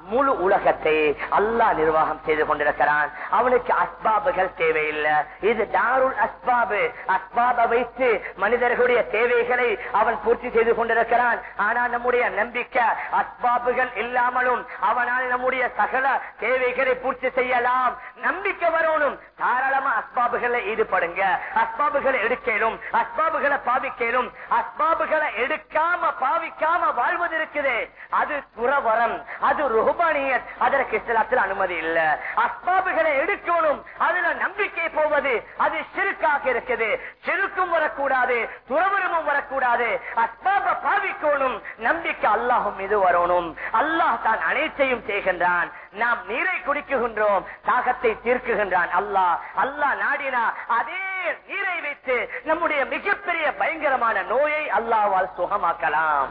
முழு உலகத்தை அல்லாஹ் நிர்வாகம் செய்து கொண்டிருக்கிறான் அவனுக்கு அஸ்பாபுகள் தேவையில்லை இது தாருல் அஸ்பாபு அஸ்பாபை வைத்து மனிதர்களுடைய தேவைகளை அவன் பூர்த்தி செய்து கொண்டிருக்கிறான் ஆனா நம்முடைய நம்பிக்கை அஸ்பாபுகள் இல்லாமலும் அவனால் நம்முடைய சகல தேவைகளை பூர்த்தி செய்யலாம் நம்பிக்கை வரணும் தாராளமா அஸ்பாபுகளை ஈடுபடுங்க அஸ்பாபுகளை எடுக்கலும் அஸ்பாபுகளை பாவிக்கலும் அஸ்பாபுகளை எடுக்காம பாவிக்காம வாழ்வது இருக்குது அது துறவரம் அது ருஹபானியத் அதற்கு இஸ்லாத்தில் அனுமதி இல்ல அஸ்பாபுகளை எடுக்கணும் அதுல நம்பிக்கை போவது அது சிறுக்காக இருக்குது சிறுக்கும் வரக்கூடாது துறவரமும் வரக்கூடாது அஸ்பாப பாவிக்கணும் நம்பிக்கை அல்லாஹும் மீது வரணும் அல்லாஹ் தான் அனைத்தையும் செய்கின்றான் நாம் நீரை குடிக்குகின்றோம் தாகத்தை தீர்க்குகின்றான் அல்லாஹ் அல்லாஹ் நாடினா அதே நீரை வைத்து நம்முடைய மிகப்பெரிய பயங்கரமான நோயை அல்லாஹ்வால் சுகமாக்கலாம்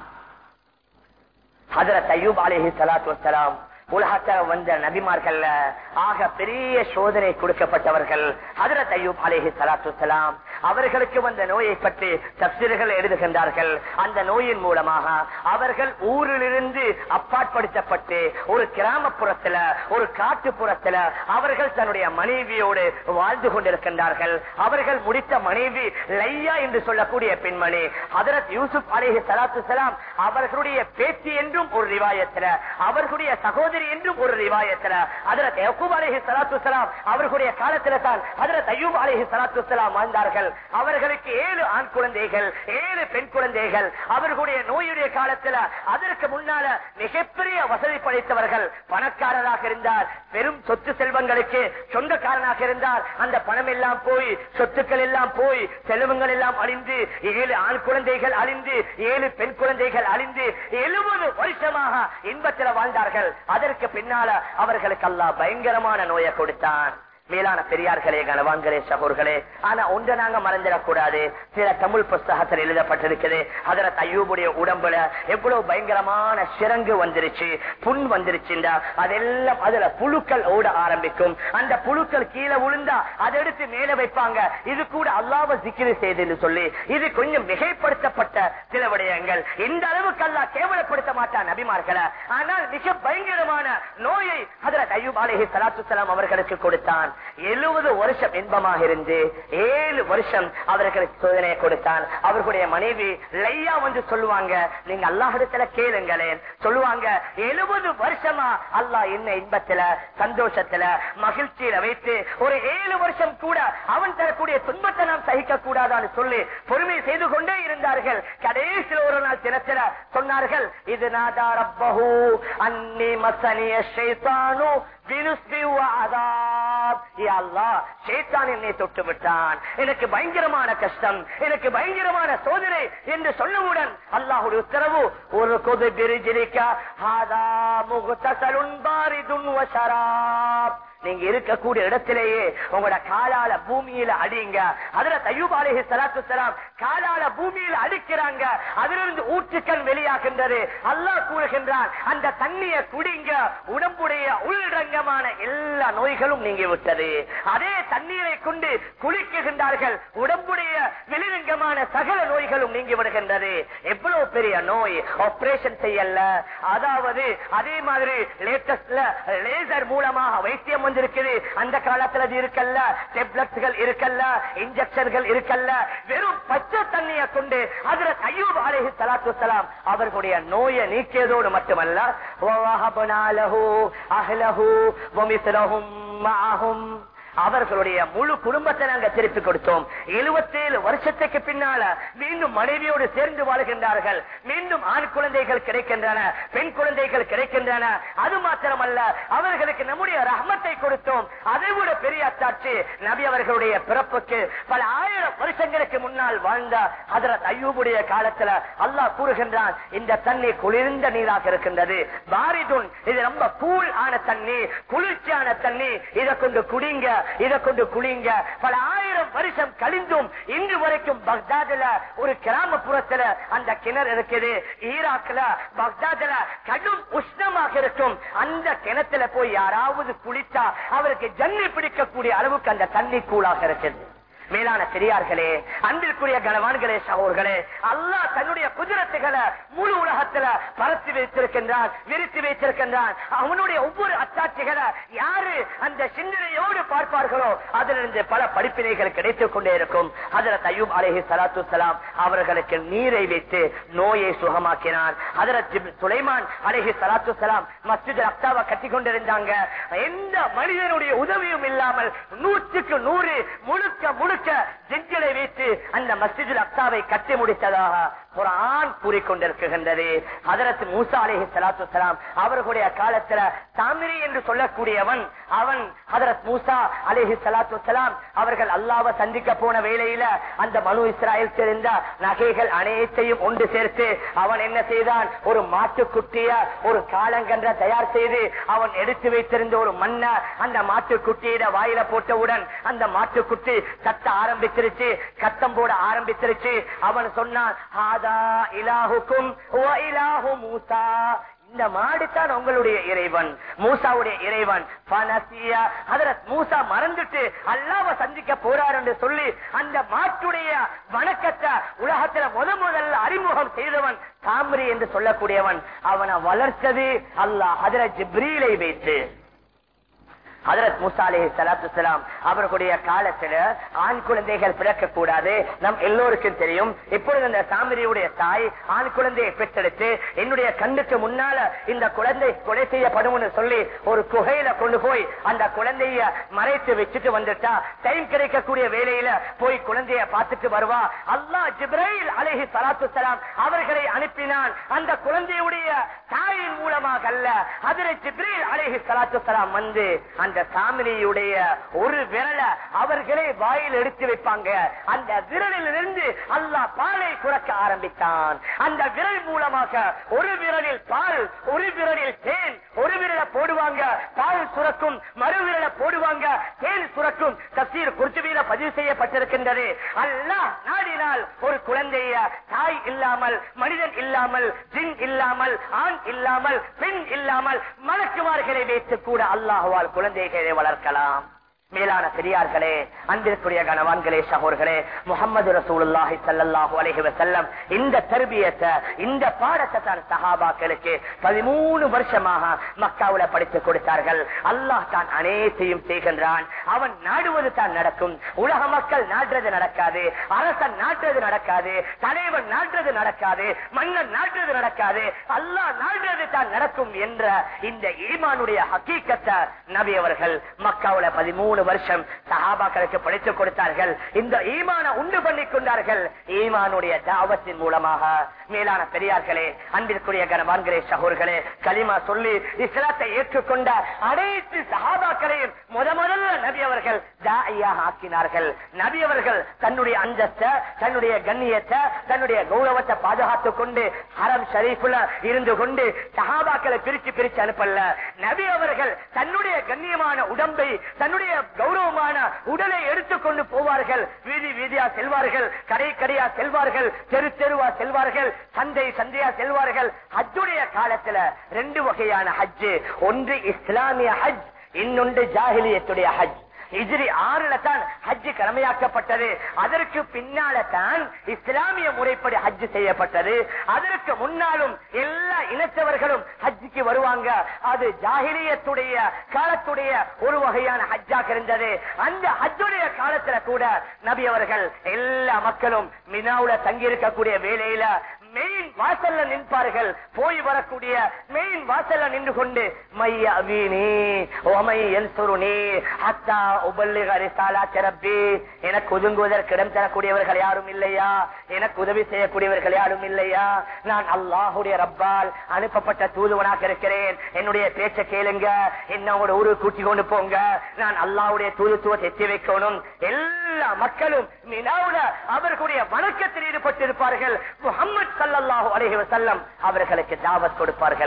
ஹதரத் அய்யூப் அலைஹி ஸலாத்து வஸ்ஸலாம் உலகத்தில் வந்த நபிமார்கள் ஆக பெரிய சோதனை கொடுக்கப்பட்டவர்கள் ஹதரத் அய்யூப் அலைஹி ஸலாத்து வஸ்ஸலாம் அவர்களுக்கு வந்த நோயை பற்றி தப்சீர்கள் எழுதுகின்றார்கள் அந்த நோயின் மூலமாக அவர்கள் ஊரிலிருந்து அப்பாற்படுத்தப்பட்டு ஒரு கிராமப்புறத்துல ஒரு காட்டுப்புறத்துல அவர்கள் தன்னுடைய மனைவியோடு வாழ்ந்து கொண்டிருக்கின்றார்கள் அவர்கள் முடித்த மனைவி லையா என்று சொல்லக்கூடிய பெண்மணி ஹதரத் யூசுப் அலேஹி சலாத்து சலாம் அவர்களுடைய பேச்சு என்றும் ஒரு ரிவாயத்துல அவர்களுடைய சகோதரி என்றும் ஒரு ரிவாயத்துல ஹதரத் யக்கூப் அலேஹி சலாத்து சலாம் அவர்களுடைய காலத்துல தான் ஹதரத் அய்யூப் அலேஹி சலாத்து சலாம் வாழ்ந்தார்கள் அவர்களுக்கு ஏழு ஆண் குழந்தைகள் ஏழு பெண் குழந்தைகள் அவர்களுடைய நோயுடைய காலத்துல அதற்கு முன்னால மிகப்பெரிய வசதி படைத்தவர்கள் பணக்காரராக இருந்தார் பெரும் சொத்து செல்வங்களுக்கு சொந்தக்காரனாக இருந்தார் அந்த பணம் எல்லாம் போய் சொத்துக்கள் எல்லாம் போய் செல்வங்கள் எல்லாம் அழிந்து ஏழு ஆண் குழந்தைகள் அழிந்து ஏழு பெண் குழந்தைகள் அழிந்து எழுபது வருஷமாக இன்பத்தில் வாழ்ந்தார்கள் அதற்கு பின்னால அவர்களுக்கு அல்லாஹ் பயங்கரமான நோயை கொடுத்தான் மேலான பெரியார்களே கனவான்களே சகோர்களே ஆனா ஒன்று நாங்க மறந்துடக்கூடாது சில தமிழ் புஸ்தகத்தில் எழுதப்பட்டிருக்குது அதுல தையூபுடைய உடம்புல எவ்வளவு பயங்கரமான சிறங்கு வந்துருச்சு புண் வந்துருச்சுண்டா அதெல்லாம் அதுல புழுக்கள் ஓட ஆரம்பிக்கும் அந்த புழுக்கள் கீழே விழுந்தா அதை எடுத்து மேல வைப்பாங்க இது கூட அல்லாவ சிக்கிரி செய்து சொல்லி இது கொஞ்சம் மிகைப்படுத்தப்பட்ட சில விடயங்கள் இந்த அளவுக்கு அல்லா கேவலப்படுத்த மாட்டான் நபிமார்களை ஆனால் மிக பயங்கரமான நோயை அதுல தையூப் அலேஹி சலாத்து சலாம் அவர்களுக்கு கொடுத்தான் எழுபது வருஷம் இன்பமாக இருந்து ஏழு வருஷம் அவர்களுக்கு சோதனையை கொடுத்தான் அவர்களுடைய மனைவி லையா வந்து சொல்லுவாங்க நீங்க அல்லாஹிடத்துல கேளுங்களேன் சொல்லுவாங்க எழுபது வருஷமா அல்லாஹ் என்ன இன்பத்துல சந்தோஷத்துல மகிழ்ச்சியில வைத்து ஒரு ஏழு வருஷம் கூட அவன் தரக்கூடிய துன்பத்தை நாம் சகிக்க கூடாதான்னு சொல்லி பொறுமை செய்து கொண்டே இருந்தார்கள் கடைசியில் ஒரு நாள் தினத்துல சொன்னார்கள் இது நாதா ரப்பஹு அன்னி மசனிய ஷைத்தானு என்னை தொட்டு விட்டான் எனக்கு பயங்கரமான கஷ்டம் எனக்கு பயங்கரமான சோதனை என்று சொன்னவுடன் அல்லாஹுடைய உத்தரவு ஒரு கொது பிரிஜிரிக்கா நீங்க இருக்கக்கூடிய இடத்திலேயே உங்களோட காலால பூமியில அடிங்க அதுல தையூப் அலேஹி சலாத்து சலாம் காலால பூமியில அடிக்கிறாங்க அதிலிருந்து ஊற்றுக்கள் வெளியாகின்றது அல்லாஹ் கூறுகின்றான் அந்த தண்ணியை குடிங்க உடம்புடைய உள்ரங்கமான எல்லா நோய்களும் நீங்கி விட்டது அதே தண்ணீரை கொண்டு குளிக்குகின்றார்கள் உடம்புடைய வெளிரங்கமான சகல நோய்களும் நீங்கி விடுகின்றது எவ்வளவு பெரிய நோய் ஆபரேஷன் செய்யல அதாவது அதே மாதிரி லேட்டஸ்ட்ல லேசர் மூலமாக வைத்தியம் வந்திருக்குது அந்த காலத்துல அது இருக்கல்ல டெப்லெட்ஸ்கள் இருக்கல்ல இன்ஜெக்ஷன்கள் இருக்கல்ல வெறும் பச்சை தண்ணியை கொண்டு அதுல கையூப் அலேஹி சலாத்து சலாம் அவர்களுடைய நோயை நீக்கியதோடு மட்டுமல்ல அஹ்லஹு வமிஸ்லஹும் மஅஹும் அவர்களுடைய முழு குடும்பத்தை நாங்க திருப்பி கொடுத்தோம் எழுபத்தேழு வருஷத்துக்கு பின்னால மீண்டும் மனைவியோடு சேர்ந்து வாழ்கின்றார்கள் மீண்டும் ஆண் குழந்தைகள் கிடைக்கின்றன பெண் குழந்தைகள் கிடைக்கின்றன அது மாத்திரமல்ல அவர்களுக்கு நம்முடைய ரஹமத்தை கொடுத்தோம் அதை விட பெரிய அத்தாட்சி நபி அவர்களுடைய பிறப்புக்கு பல ஆயிரம் வருஷங்களுக்கு முன்னால் வாழ்ந்த அதரத் ஐயூபுடைய காலத்துல அல்லாஹ் கூறுகின்றான் இந்த தண்ணி குளிர்ந்த நீராக இருக்கின்றது பாரிதுன் இது ரொம்ப கூல் ஆன தண்ணி குளிர்ச்சியான தண்ணி இதை கொண்டு குடிங்க இதை கொண்டு குளிங்க பல ஆயிரம் வருஷம் கழிந்தும் இன்று வரைக்கும் பக்தாதுல ஒரு கிராமப்புறத்துல அந்த கிணறு இருக்குது ஈராக்ல பக்தாதுல கடும் உஷ்ணமாக இருக்கும் அந்த கிணத்துல போய் யாராவது குளித்தா அவருக்கு ஜன்னி பிடிக்கக்கூடிய அளவுக்கு அந்த தண்ணி கூலாக இருக்குது மேலான பெரியார்களே அன்பிற்குரிய கனவான்களே சகோர்களே அல்லாஹ் தன்னுடைய குதிரத்துகளை முழு உலகத்துல பரத்தி வைத்திருக்கின்றான் விரித்து வைத்திருக்கின்றான் அவனுடைய ஒவ்வொரு அச்சாட்சிகளை யாரு அந்த சிந்தனையோடு பார்ப்பார்களோ அதிலிருந்து பல படிப்பினைகள் கிடைத்துக் கொண்டே இருக்கும் அதில் தயூப் அலஹி சலாத்து சலாம் அவர்களுக்கு நீரை வைத்து நோயை சுகமாக்கினான் அதில் சுலைமான் அலஹி சலாத்து சலாம் மஸ்ஜித் அக்தாவை கட்டி கொண்டிருந்தாங்க எந்த மனிதனுடைய உதவியும் இல்லாமல் நூற்றுக்கு நூறு முழுக்க முழுக்க ஜெஞ்சிலை வைத்து அந்த மஸ்ஜித் அக்தாவை கட்டி முடித்ததாக குரான் கூறிக்கொண்டிருக்கின்றது ஹதரத் மூசா அலேஹி சலாத்து சலாம் அவர்களுடைய காலத்துல தாமிரி என்று சொல்லக்கூடியவன் அவன் ஹதரத் மூசா அலேஹி சலாத்து சலாம் அவர்கள் அல்லாவை சந்திக்க போன வேளையில அந்த மனு இஸ்ராயல் சேர்ந்த நகைகள் அனைத்தையும் ஒன்று சேர்த்து அவன் என்ன செய்தான் ஒரு மாட்டுக்குட்டிய ஒரு காலங்கன்ற தயார் செய்து அவன் எடுத்து வைத்திருந்த ஒரு மண்ண அந்த மாட்டுக்குட்டியிட வாயில போட்டவுடன் அந்த மாட்டுக்குட்டி கத்த ஆரம்பிச்சிருச்சு கத்தம் போட ஆரம்பிச்சிருச்சு அவன் சொன்னான் "ஹாதா இலாஹுக்கும் வ இலாஹு மூசா இந்த மாடு தான் உங்களுடைய இறைவன் மூசாவுடைய இறைவன் பனசியா ஹதரத் மூசா மறந்துட்டு அல்லாவ சந்திக்க போறார் என்று சொல்லி அந்த மாட்டுடைய வணக்கத்தை உலகத்துல முத முதல்ல அறிமுகம் செய்தவன் தாமிரி என்று சொல்லக்கூடியவன் அவனை வளர்த்தது அல்லாஹ் ஹதரத் ஜிப்ரீலை வைத்து ஹதரத் மூசா அலி சலாத்து சலாம் அவர்களுடைய காலத்துல ஆண் குழந்தைகள் பிறக்க கூடாது நம் எல்லோருக்கும் தெரியும் இப்பொழுது அந்த சாமிரியுடைய தாய் ஆண் குழந்தையை பெற்றெடுத்து என்னுடைய கண்ணுக்கு முன்னால இந்த குழந்தை கொலை செய்யப்படும் சொல்லி ஒரு குகையில கொண்டு போய் அந்த குழந்தைய மறைத்து வச்சுட்டு வந்துட்டா டைம் கிடைக்கக்கூடிய வேலையில போய் குழந்தைய பார்த்துட்டு வருவா அல்லாஹ் ஜிப்ரைல் அலஹி சலாத்து சலாம் அவர்களை அனுப்பினான் அந்த குழந்தையுடைய தாயின் மூலமாக அல்ல அதில் ஜிப்ரீல் அலஹி சலாத்து சலாம் வந்து அந்த சாமினியுடைய ஒரு விரலை அவர்களே வாயில் எடுத்து வைப்பாங்க அந்த விரலில் இருந்து அல்லாஹ் பாலை குறைக்க ஆரம்பித்தான் அந்த விரல் மூலமாக ஒரு விரலில் பால் ஒரு விரலில் தேன் ஒரு விரலை போடுவாங்க பால் சுரக்கும் மறு விரலை போடுவாங்க தேன் சுரக்கும் தசீர் குர்ஜுவீர பதிவு செய்யப்பட்டிருக்கின்றது அல்லாஹ் நாடினால் ஒரு குழந்தைய தாய் இல்லாமல் மனிதன் இல்லாமல் ஜின் இல்லாமல் ஆண் இல்லாமல் பெண் இல்லாமல் மலக்குமார்களை வைத்து கூட அல்லாஹுவால் குழந்தைகளை வளர்க்கலாம் மேலான பெரியார்களே அன்பிற்குரிய கணவான்களே சகோர்களே முகமது ரசூலுல்லாஹி ஸல்லல்லாஹு அலைஹி வஸல்லம் இந்த தர்பியத்தை இந்த பாடத்தை தான் சஹாபாக்களுக்கு பதிமூணு வருஷமாக மக்காவுல படித்து கொடுத்தார்கள் அல்லாஹ் தான் அனைத்தையும் செய்கின்றான் அவன் நாடுவது தான் நடக்கும் உலக மக்கள் நாடுறது நடக்காது அரசன் நாட்டுறது நடக்காது தலைவன் நாட்டுறது நடக்காது மன்னன் நாட்டுறது நடக்காது அல்லாஹ் நாடுறது தான் நடக்கும் என்ற இந்த ஈமானுடைய ஹக்கீக்கத்தை நபி அவர்கள் மக்காவுல பதிமூணு வருஷம் சஹாபாக்களுக்கு படித்துக் கொடுத்தார்கள் இந்த ஈமான உண்டு பண்ணி கொண்டார்கள் ஈமானுடைய தாவத்தின் மூலமாக மேலான பெரியார்களே அன்பிற்குரிய கனவான்களே சகோர்களே களிமா சொல்லி இஸ்லாத்தை ஏற்றுக்கொண்ட அனைத்து சஹாபாக்களையும் முத முதல்ல நபி அவர்கள் தாயாக ஆக்கினார்கள் நபி அவர்கள் தன்னுடைய அந்தஸ்த தன்னுடைய கண்ணியத்தை தன்னுடைய கௌரவத்தை பாதுகாத்துக் கொண்டு ஹரம் ஷரீஃபுல இருந்து கொண்டு சஹாபாக்களை பிரிச்சு பிரிச்சு அனுப்பல நபி அவர்கள் தன்னுடைய கண்ணியமான உடம்பை தன்னுடைய கௌரவமான உடலை எடுத்துக்கொண்டு போவார்கள் வீதி வீதியா செல்வார்கள் கடை கடையா செல்வார்கள் தெரு தெருவா செல்வார்கள் சந்தை சந்தையா செல்வார்கள் ஹஜ்ஜுடைய காலத்துல ரெண்டு வகையான ஹஜ்ஜு ஒன்று இஸ்லாமிய ஹஜ் இன்னொன்று ஜாகிலியத்துடைய ஹஜ் இஜிரி ஆறுல தான் ஹஜ்ஜு கடமையாக்கப்பட்டது அதற்கு பின்னால தான் இஸ்லாமிய முறைப்படி ஹஜ்ஜு செய்யப்பட்டது அதற்கு முன்னாலும் எல்லா இனத்தவர்களும் ஹஜ்ஜுக்கு வருவாங்க அது ஜாகிலியத்துடைய காலத்துடைய ஒரு வகையான ஹஜ்ஜாக இருந்தது அந்த ஹஜ்ஜுடைய காலத்துல கூட நபி அவர்கள் எல்லா மக்களும் மினாவுல தங்கி இருக்கக்கூடிய வேலையில மெயின் வாசல்ல நிற்பார்கள் போய் வரக்கூடிய மெயின் வாசல்ல நின்று கொண்டு மைய அபீனி ஓமை என் சுருணி அத்தா உபல்லிக ரிசாலா சிறப்பி எனக்கு ஒதுங்குவதற்கு இடம் தரக்கூடியவர்கள் யாரும் இல்லையா எனக்கு உதவி செய்யக்கூடியவர்கள் யாரும் இல்லையா நான் அல்லாஹுடைய ரப்பால் அனுப்பப்பட்ட தூதுவனாக இருக்கிறேன் என்னுடைய பேச்ச கேளுங்க என்னோட ஊரு கூட்டி கொண்டு போங்க நான் அல்லாஹ்வுடைய தூதுத்துவத்தை எத்தி வைக்கணும் எல்லா மக்களும் மினாவுல அவர்களுடைய வணக்கத்தில் ஈடுபட்டிருப்பார்கள் முகமது சல்லல்லாஹு அலைஹி வஸல்லம் அவர்களுக்கு தாவத் கொடுப்பார்கள்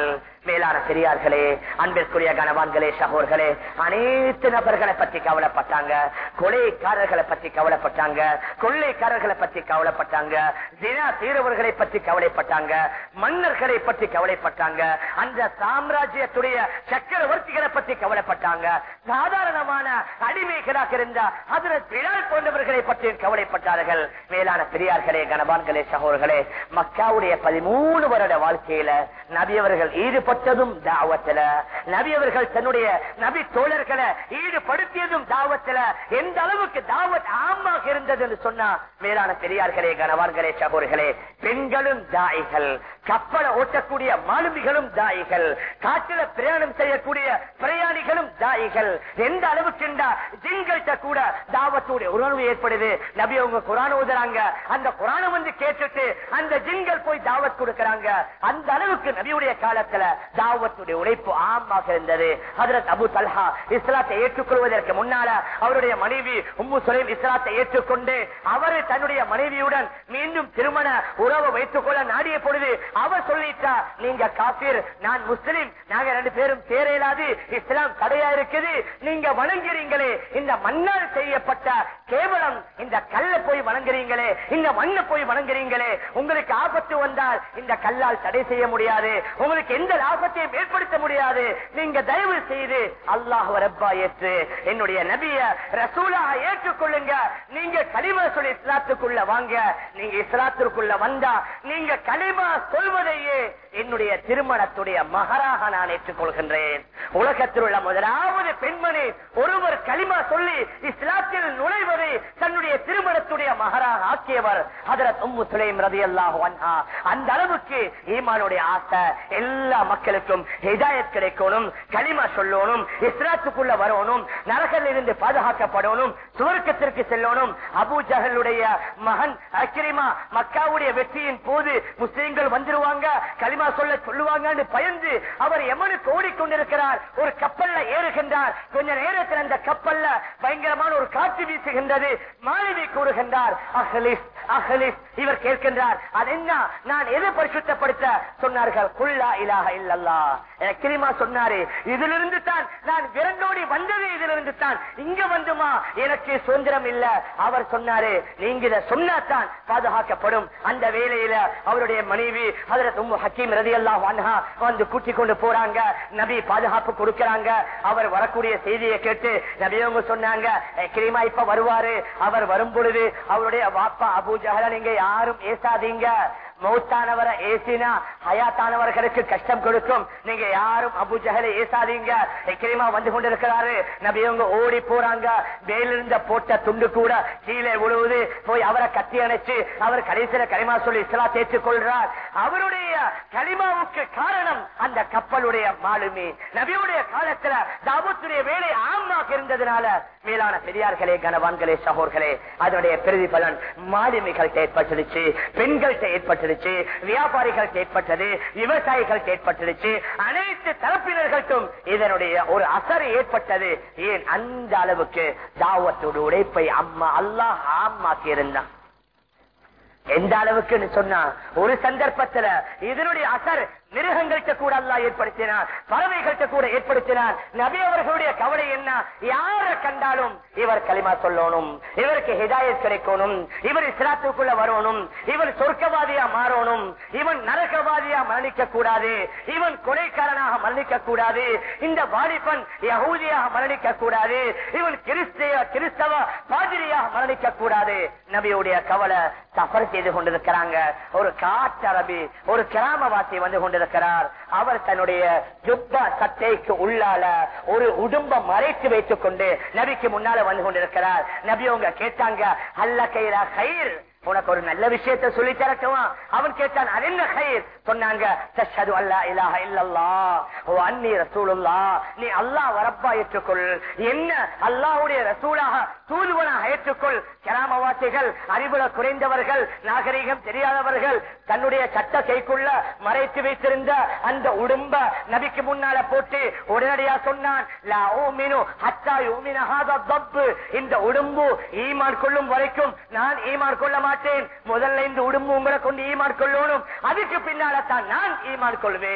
மேலான பெரியார்களே அன்பிற்குரிய கனவான்களே சகோர்களே அனைத்து நபர்களை பற்றி கவலைப்பட்டாங்க கொலைக்காரர்களை பற்றி கவலைப்பட்டாங்க கொள்ளைக்காரர்களை பற்றி கவலைப்பட்டாங்க தினா தீரவர்களை பற்றி கவலைப்பட்டாங்க மன்னர்களை பற்றி கவலைப்பட்டாங்க அந்த சாம்ராஜ்யத்துடைய சக்கரவர்த்திகளை பற்றி கவலைப்பட்டாங்க சாதாரணமான அடிமைகளாக இருந்த அதில் பிழால் போன்றவர்களை பற்றி கவலைப்பட்டார்கள் மேலான பெரியார்களே கனபான்களே சகோதரர்களே மக்காவுடைய பதிமூணு வருட வாழ்க்கையில நபியவர்கள் ஈடுபட்டதும் தாவத்துல நபியவர்கள் தன்னுடைய நபி தோழர்களை ஈடுபடுத்தியதும் தாவத்துல எந்த அளவுக்கு தாவத் ஆமாக இருந்தது என்று சொன்னா மேலான பெரியார்களே கனவான்களே சகோதரர்களே பெண்களும் தாய்கள் கப்பலை ஓட்டக்கூடிய மாலுமிகளும் தாய்கள் காட்டில பிரயாணம் செய்யக்கூடிய பிரயாணிகளும் தாய்கள் எந்த அளவுக்கு ஜிங்கள்கிட்ட கூட தாவத்துடைய உணர்வு ஏற்படுது நபி அவங்க குரான் ஓதுறாங்க அந்த குரானை வந்து கேட்டுட்டு அந்த ஜிங்கள் போய் தாவத் கொடுக்கறாங்க அந்த அளவுக்கு நபியுடைய காலத்துல தாவத்துடைய உழைப்பு ஆமாக இருந்தது ஹதரத் அபு தல்ஹா இஸ்லாத்தை ஏற்றுக்கொள்வதற்கு முன்னால அவருடைய மனைவி உம்மு சுலைம் இஸ்லாத்தை ஏற்றுக்கொண்டு அவரு தன்னுடைய மனைவியுடன் மீண்டும் திருமண உறவு வைத்துக் கொள்ள நாடிய பொழுது அவர் சொல்லிட்டா நீங்க காபீர் நான் முஸ்லிம் நாங்க ரெண்டு பேரும் சேர இயலாது இஸ்லாம் தடையா இருக்குது நீங்க வணங்குறீங்களே இந்த மண்ணால் செய்யப்பட்ட கேவலம் இந்த கல்ல போய் வணங்குறீங்களே இந்த மண்ணை போய் வணங்குறீங்களே உங்களுக்கு ஆபத்து வந்தால் இந்த கல்லால் தடை செய்ய முடியாது உங்களுக்கு எந்த லாபத்தையும் ஏற்படுத்த முடியாது நீங்க தயவு செய்து அல்லாஹ் ரப்பா ஏற்று என்னுடைய நபிய ரசூலா ஏற்றுக்கொள்ளுங்க நீங்க களிமா சொல்லி இஸ்லாத்துக்குள்ள வாங்க நீங்க இஸ்லாத்திற்குள்ள வந்தா நீங்க களிமா சொல்வதையே என்னுடைய திருமணத்துடைய மகராக நான் ஏற்றுக்கொள்கின்றேன் உலகத்தில் உள்ள முதலாவது பெண்மணி ஒருவர் களிமா சொல்லி இஸ்லாத்தில் நுழைவதை தன்னுடைய திருமணத்துடைய மகராக ஆக்கியவர் ஹதரத் உம்மு சுலைம் ரதியல்லாஹு அன்ஹா அந்த அளவுக்கு ஈமானுடைய ஆசை எல்லா மக்களுக்கும் ஹிதாயத் கிடைக்கணும் களிமா சொல்லணும் இஸ்லாத்துக்குள்ள வரணும் நரகல் இருந்து பாதுகாக்கப்படணும் சுவர்க்கத்திற்கு செல்லணும் அபு ஜஹலுடைய மகன் அக்கிரிமா மக்காவுடைய வெற்றியின் போது முஸ்லிம்கள் வந்துருவாங்க களிமா சொல்ல சொல்லுவாங்கன்னு பயந்து அவர் எமனுக்கு ஓடிக்கொண்டிருக்கிறார் ஒரு கப்பல்ல ஏறுகின்றார் கொஞ்ச நேரத்தில் அந்த கப்பல்ல பயங்கரமான ஒரு காற்று வீசுகின்றது மாணவி கூறுகின்றார் அஹலிஸ் அஹலிஸ் இவர் கேட்கின்றார் அது என்ன நான் எதை பரிசுத்தப்படுத்த சொன்னார்கள் குல்லா இலாக இல்லல்லா கிரிமா சொன்னாரு இதிலிருந்து தான் நான் விரண்டோடி வந்தது இதிலிருந்து தான் இங்க வந்துமா எனக்கு சுதந்திரம் இல்ல அவர் சொன்னாரு நீங்க இதை சொன்னாதான் பாதுகாக்கப்படும் அந்த வேலையில அவருடைய மனைவி ஹதரத் உம்மு ஹக்கீம் ரதி அல்லாஹ் வந்து கூட்டிக் கொண்டு போறாங்க நபி பாதுகாப்பு கொடுக்கறாங்க அவர் வரக்கூடிய செய்தியை கேட்டு நபி அவங்க சொன்னாங்க கிரிமா இப்ப வருவாரு அவர் வரும் பொழுது அவருடைய வாப்பா அபூஜகல நீங்க யாரும் ஏசாதீங்க மௌத்தானவரை ஏசினா ஹயாத்தானவர்களுக்கு கஷ்டம் கொடுக்கும் நீங்க யாரும் அபு ஜஹலை ஏசாதீங்க எக்கிரிமா வந்து கொண்டிருக்கிறாரு நபி அவங்க ஓடி போறாங்க மேலிருந்த போட்ட துண்டு கூட கீழே விழுவுது போய் அவரை கத்தி அணைச்சு அவர் கடைசியில களிமா சொல்லி இஸ்லா தேற்றுக் கொள்றார் அவருடைய களிமாவுக்கு காரணம் அந்த கப்பலுடைய மாலுமி நபியுடைய காலத்துல தாபத்துடைய வேலை ஆமாக இருந்ததுனால மேலான பெரியார்களே கனவான்களே சகோர்களே அதனுடைய பிரதிபலன் மாலுமிகள் ஏற்பட்டுடுச்சு பெண்கள் ஏற்பட்டுடுச்சு வியாபாரிகள் ஏற்பட்டது விவசாயிகள் ஏற்பட்டுடுச்சு அனைத்து தரப்பினர்களுக்கும் இதனுடைய ஒரு அசர் ஏற்பட்டது ஏன் அந்த அளவுக்கு தாவத்தோடு உழைப்பை அம்மா அல்லாஹ் ஆமாக்கி இருந்தான் எந்த அளவுக்கு சொன்னா ஒரு சந்தர்ப்பத்துல இதனுடைய அசர் மிருகங்கள்கிட்ட கூட அல்லா ஏற்படுத்தினார் பறவைகள்கிட்ட கூட ஏற்படுத்தினார் நபி அவர்களுடைய கவலை என்ன யார கண்டாலும் இவர் களிமா சொல்லணும் இவருக்கு ஹிதாயத் கிடைக்கணும் இவர் இஸ்லாத்துக்குள்ள வரணும் இவன் சொர்க்கவாதியா மாறணும் இவன் நரகவாதியா மரணிக்க கூடாது இவன் கொலைக்காரனாக மரணிக்க கூடாது இந்த வாலிபன் யகூதியாக மரணிக்க கூடாது இவன் கிறிஸ்திய கிறிஸ்தவ பாதிரியாக மரணிக்க கூடாது நபியுடைய கவலை சஃபர் செய்து கொண்டிருக்கிறாங்க ஒரு காட்டரபி ஒரு கிராமவாசி வந்து கொண்டிருக்கிறார் அவர் தன்னுடைய ஜுப்பா சட்டைக்கு உள்ளால ஒரு உடும்ப மறைத்து வைத்துக் கொண்டு நபிக்கு முன்னால வந்து கொண்டிருக்கிறார் நபி அவங்க கேட்டாங்க அல்ல கைரா கயிர் உனக்கு ஒரு நல்ல விஷயத்தை சொல்லி தரட்டுமா அவன் கேட்டான் அது என்ன கயிர் சொன்னாங்க தஷ்ஹது அல்லா இலாஹ இல்லல்லாஹ் ஓ அன்னி ரசூலுல்லாஹ் நீ அல்லாஹ் வரப்பா ஏற்றுக்கொள் என்ன அல்லாஹ்வுடைய ரசூலாக தூதுவனாக ஏற்றுக்கொள் கிராமவாசிகள் அறிவுல குறைந்தவர்கள் நாகரிகம் தெரியாதவர்கள் தன்னுடைய சட்ட கைக்குள்ள மறைத்து வைத்திருந்த அந்த உடும்ப நபிக்கு முன்னால போட்டு உடனடியா சொன்னான் லா ஊமினு ஹத்தா யூமின ஹாதா தப்பு இந்த உடும்பு ஈமான் கொள்ளும் வரைக்கும் நான் ஈமான் கொள்ள மாட்டேன் முதல்ல இந்த உடும்பு உங்களை கொண்டு ஈமான் கொள்ளணும் அதுக்கு பின்னால தான் நான் ஈமான் கொள்வேன்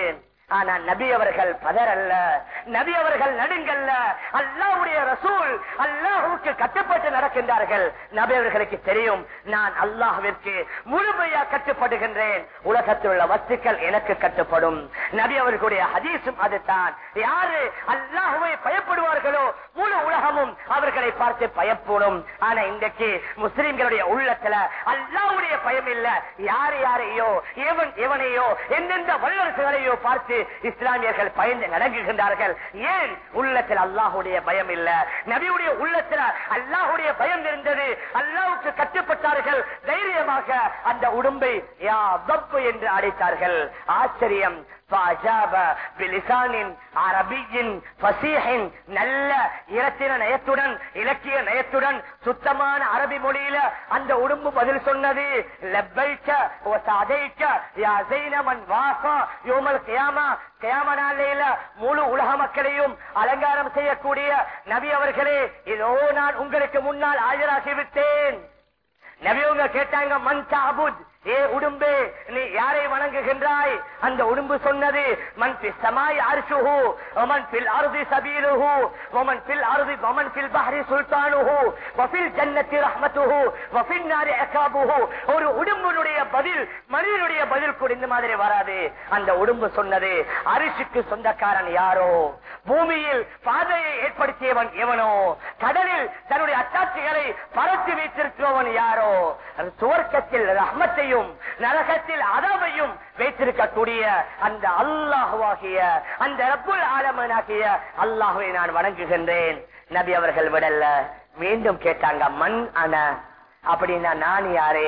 ஆனா நபி அவர்கள் பதறல்ல நபி அவர்கள் நடுங்கல்ல அல்லாஹ்வுடைய ரசூல் அல்லாஹ்வுக்கு கட்டுப்பட்டு நடக்கின்றார்கள் நபி அவர்களுக்கு தெரியும் நான் அல்லாஹ்விற்கு முழுமையா கட்டுப்படுகின்றேன் உலகத்தில் உள்ள வஸ்துக்கள் எனக்கு கட்டுப்படும் நபி அவர்களுடைய ஹதீஸும் அதுதான் யாரு அல்லாஹ்வை பயப்படுவார்களோ முழு உலகமும் அவர்களை பார்த்து பயப்படும் ஆனா இன்றைக்கு முஸ்லிம்களுடைய உள்ளத்துல அல்லாஹ்வுடைய பயம் இல்ல யார் யாரையோ எவன் எவனையோ எந்தெந்த வல்லரசுகளையோ பார்த்து இஸ்லாமியர்கள் பயந்து நடங்குகின்றார்கள் ஏன் உள்ளத்தில் அல்லாஹுடைய பயம் இல்ல நபியுடைய உள்ளத்தில் அல்லாஹுடைய பயம் இருந்தது அல்லாஹுக்கு கட்டுப்பட்டார்கள் தைரியமாக அந்த உடும்பை யா தப்பு என்று அழைத்தார்கள் ஆச்சரியம் فأجاب بلسان عربي فصيح நல்ல இரத்தின நயத்துடன் இலக்கிய நயத்துடன் சுத்தமான அரபி மொழியில அந்த உடும்பு பதில் சொன்னது லப்பைக்க வசதைக்க யா ஸைனமன் வாஃபா யௌமல் கியாமா கியாம நாளையில முழு உலக மக்களையும் அலங்காரம் செய்யக்கூடிய நபி அவர்களே இதோ நான் உங்களுக்கு முன்னால் ஆஜராகி விட்டேன் நபி அவங்க கேட்டாங்க மன் தாபுத் ஏ உடும்பே நீ யாரை வணங்குகின்றாய் அந்த உடும்பு சொன்னது மன் பி சமாய் அர்ஷுஹு ஒமன் பில் அருதி சபீலுஹு ஒமன் பில் அருதி ஒமன் பில் பஹரி சுல்தானுஹு வஃபில் ஜன்னத்தி ரஹ்மத்துஹு வஃபில் நாரி அகாபுஹு ஒரு உடும்புனுடைய பதில் மனிதனுடைய பதில் கூட இந்த மாதிரி வராது அந்த உடும்பு சொன்னது அரிசிக்கு சொந்தக்காரன் யாரோ பூமியில் பாதையை ஏற்படுத்தியவன் எவனோ கடலில் தன்னுடைய அத்தாட்சிகளை பரத்தி வைத்திருக்கிறவன் யாரோ சுவர்க்கத்தில் ரஹ்மத்தையும் நரகத்தில் அதவையும் வைத்திருக்கக்கூடிய அந்த அல்லாஹுவாகிய அந்த ரப்புல் ஆலமனாகிய அல்லாஹுவை நான் வணங்குகின்றேன் நபி அவர்கள் விடல்ல மீண்டும் கேட்டாங்க மண் அன அப்படின்னா நான் யாரு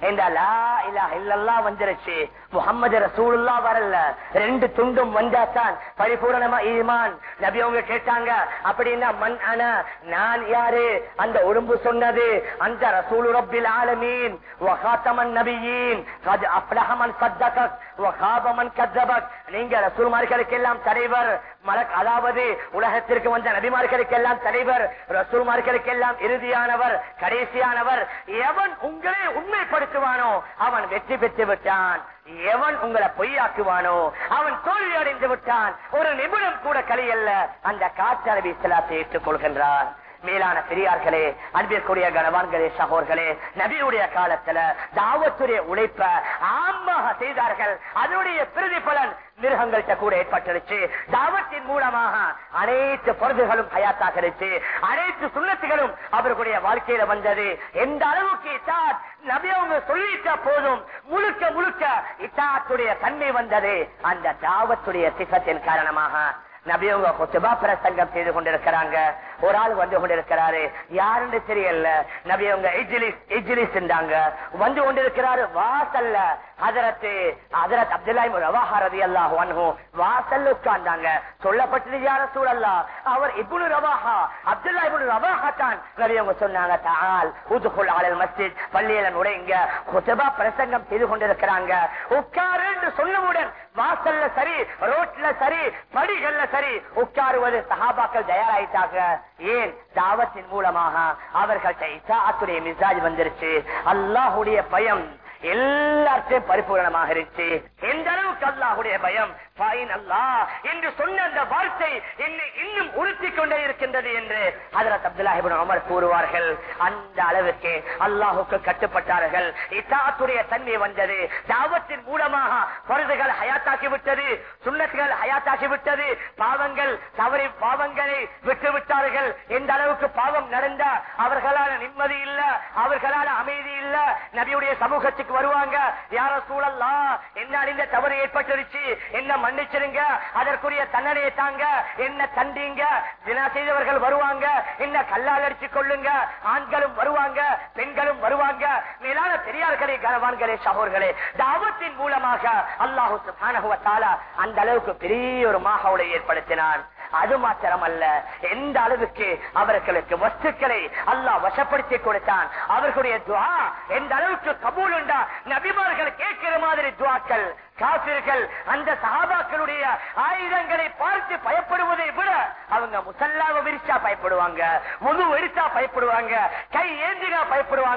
வந்துருச்சு முகமது ரசூலுல்லா வரல ரெண்டு துண்டும் வந்தாத்தான் பரிபூரணமா ஈமான் நபி அவங்க கேட்டாங்க அப்படின்னா மண் அன நான் யாரு அந்த உடம்பு சொன்னது அந்த ரசூலு ரப்பில் ஆலமீன் வகாத்தமன் நபியின் கத் அப்லஹமன் சத்தகக் வகாபமன் கத்தபக் நீங்க ரசூல்மார்களுக்கு எல்லாம் தலைவர் மலக் அதாவது உலகத்திற்கு வந்த நபிமார்களுக்கு எல்லாம் தலைவர் ரசூல்மார்களுக்கு எல்லாம் இறுதியானவர் கடைசியானவர் எவன் உங்களை உண்மைப்படுத்துவானோ அவன் வெற்றி பெற்று விட்டான் எவன் உங்களை பொய்யாக்குவானோ அவன் தோல்வி அடைந்து விட்டான் ஒரு நிமிடம் கூட கலியல்ல அந்த காற்றரபி இஸ்லாத்தை ஏற்றுக் கொள்கின்றான் மேலான பெரியார்களே அன்பிற்குரிய கனவான்களே சகோர்களே நபியுடைய காலத்துல தாவத்துடைய உழைப்ப ஆமாக செய்தார்கள் அதனுடைய பிரதிபலன் மிருகங்கள்கிட்ட கூட ஏற்பட்டுருச்சு தாவத்தின் மூலமாக அனைத்து பொருள்களும் ஹயாத்தாகிருச்சு அனைத்து சுண்ணத்துகளும் அவர்களுடைய வாழ்க்கையில வந்தது எந்த அளவுக்கு இத்தாத் நபி அவங்க சொல்லிட்ட போதும் முழுக்க முழுக்க இத்தாத்துடைய தன்மை வந்தது அந்த தாவத்துடைய சிகத்தின் காரணமாக நபியவங்க கொத்துபா பிரசங்கம் செய்து கொண்டிருக்கிறாங்க ஒரு ஆள் வந்து கொண்டிருக்கிறாரு யாருன்னு தெரியல நபியவங்க இஜ்லிஸ் இஜ்லிஸ் வந்து கொண்டிருக்கிறாரு வாசல்ல ஹதரத்து ஹதரத் அப்துல்லாஹி ரவாஹா ரலியல்லாஹு அன்ஹு வாசல்ல உட்கார்ந்தாங்க சொல்லப்பட்டது யார சூழல்லா அவர் இப்னு ரவாஹா அப்துல்லாஹி இப்னு ரவாஹா தான் நபியவங்க சொன்னாங்க தஆல் உதுகுல் அலல் மஸ்ஜித் பள்ளியில நுழைங்க கொத்துபா பிரசங்கம் செய்து கொண்டிருக்கிறாங்க உட்காரு என்று சொன்னவுடன் வாசல்ல சரி ரோட்ல சரி படிகள்ல சரி உட்காருவது சஹாபாக்கள் தயாராயிட்டாங்க ஏன் தாவத்தின் மூலமாக அவர்கள்ட்ட இசாத்துடைய மிசாஜ் வந்துருச்சு அல்லாஹுடைய பயம் எல்லாத்தையும் பரிபூரணமாக இருந்துச்சு எந்த அளவுக்கு அல்லாஹுடைய பயம் ஃபைன் அல்லாஹ் என்று சொன்ன அந்த வார்த்தை என்னை இன்னும் உறுத்தி கொண்டே இருக்கின்றது என்று ஹதரத் அப்துல்லாஹிபின் அமர் கூறுவார்கள் அந்த அளவுக்கு அல்லாஹுக்கு கட்டுப்பட்டார்கள் இத்தாத்துடைய தன்மை வந்தது தாவத்தின் மூலமாக பொருதுகள் ஹயாத்தாக்கி விட்டது சுண்ணத்துகள் ஹயாத்தாக்கி விட்டது பாவங்கள் தவறி பாவங்களை விட்டு விட்டார்கள் எந்த அளவுக்கு பாவம் நடந்தா அவர்களால நிம்மதி இல்ல அவர்களால அமைதி இல்ல நபியுடைய சமூகத்துக்கு வருவாங்க யார சூழல்லா என்ன இந்த தவறு ஏற்பட்டுருச்சு என்ன மன்னிச்சிருங்க அதற்குரிய தண்டனையை தாங்க என்ன தண்டிங்க தினா செய்தவர்கள் வருவாங்க என்ன கல்லால் அடிச்சு கொள்ளுங்க ஆண்களும் வருவாங்க பெண்களும் வருவாங்க மேலான பெரியார்களே கனவான்களே சகோர்களே தாவத்தின் மூலமாக அல்லாஹு சுப்ஹானஹு வ தஆலா அந்த அளவுக்கு பெரிய ஒரு மாஹவுலை ஏற்படுத்தினான் அது மாத்திரமல்ல எந்த அளவுக்கு அவர்களுக்கு வஸ்துக்களை அல்லாஹ் வசப்படுத்தி கொடுத்தான் அவர்களுடைய துவா எந்த அளவுக்கு கபூல் உண்டா நபிமார்கள் கேட்கிற மாதிரி துவாக்கள் காபிர்கள் அந்த சகாபாக்களுடைய ஆயுதங்களை பார்த்து பயப்படுவதை விட அவங்க முசல்லாவை விரிச்சா பயப்படுவாங்க முழு வெடிச்சா பயப்படுவாங்க கை ஏந்தினா பயப்படுவாங்க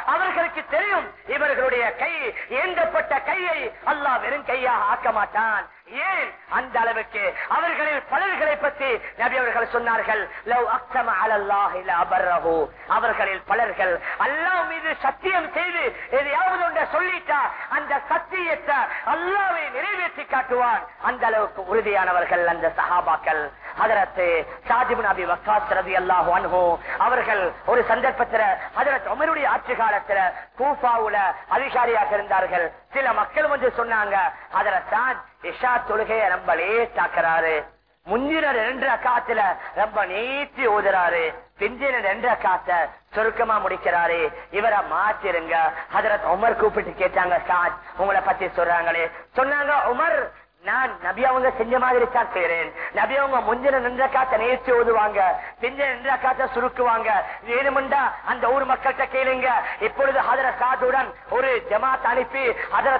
அவர்களுக்கு தெரியும் இவர்களுடைய கை ஏந்தப்பட்ட கையை அல்லாஹ் வெறும் கையாக ஆக்க மாட்டான் ஏன் அந்த அளவுக்கு அவர்களில் பலர்களை பற்றி நபி அவர்கள் சொன்னார்கள் லவ் அக்ஸம அலல்லாஹி லஅபர்ரஹு அவர்களில் பலர்கள் அல்லாஹ் மீது சத்தியம் செய்து எதையாவது ஒன்றை சொல்லிட்டா அந்த சத்தியத்தை அல்லாஹ்வை நிறைவேற்றி காட்டுவான் அந்த அளவுக்கு உறுதியானவர்கள் அந்த சஹாபாக்கள் ஹதரத் சாஜிபு நபி வக்காஸ் ரலியல்லாஹு அன்ஹு அவர்கள் ஒரு சந்தர்ப்பத்தில் ஹதரத் உமருடைய ஆட்சி காலத்துல கூஃபாவுல அதிகாரியாக இருந்தார்கள் சில மக்கள் வந்து சொன்னாங்க ஹதரத் சாத் இஷா தொழுகைய ரொம்ப லேட்டாக்குறாரு முந்தின ரெண்டு அக்காத்துல ரொம்ப நீட்டி ஓதுறாரு பிந்தின ரெண்டு அக்காத்த சுருக்கமா முடிக்கிறாரு இவரை மாத்திருங்க ஹதரத் உமர் கூப்பிட்டு கேட்டாங்க சாத் உங்களை பத்தி சொல்றாங்களே சொன்னாங்க உமர் நான் நபி அவங்க செஞ்ச மாதிரி தான் செய்யறேன் நபி அவங்க முந்தின நின்ற காத்த நேர்ச்சி ஓதுவாங்க பிந்தின நின்ற காத்த சுருக்குவாங்க வேணுமெண்டா அந்த ஊர் மக்கள்கிட்ட கேளுங்க இப்பொழுது ஹதர சாதுடன் ஒரு ஜமாத் அனுப்பி ஹதர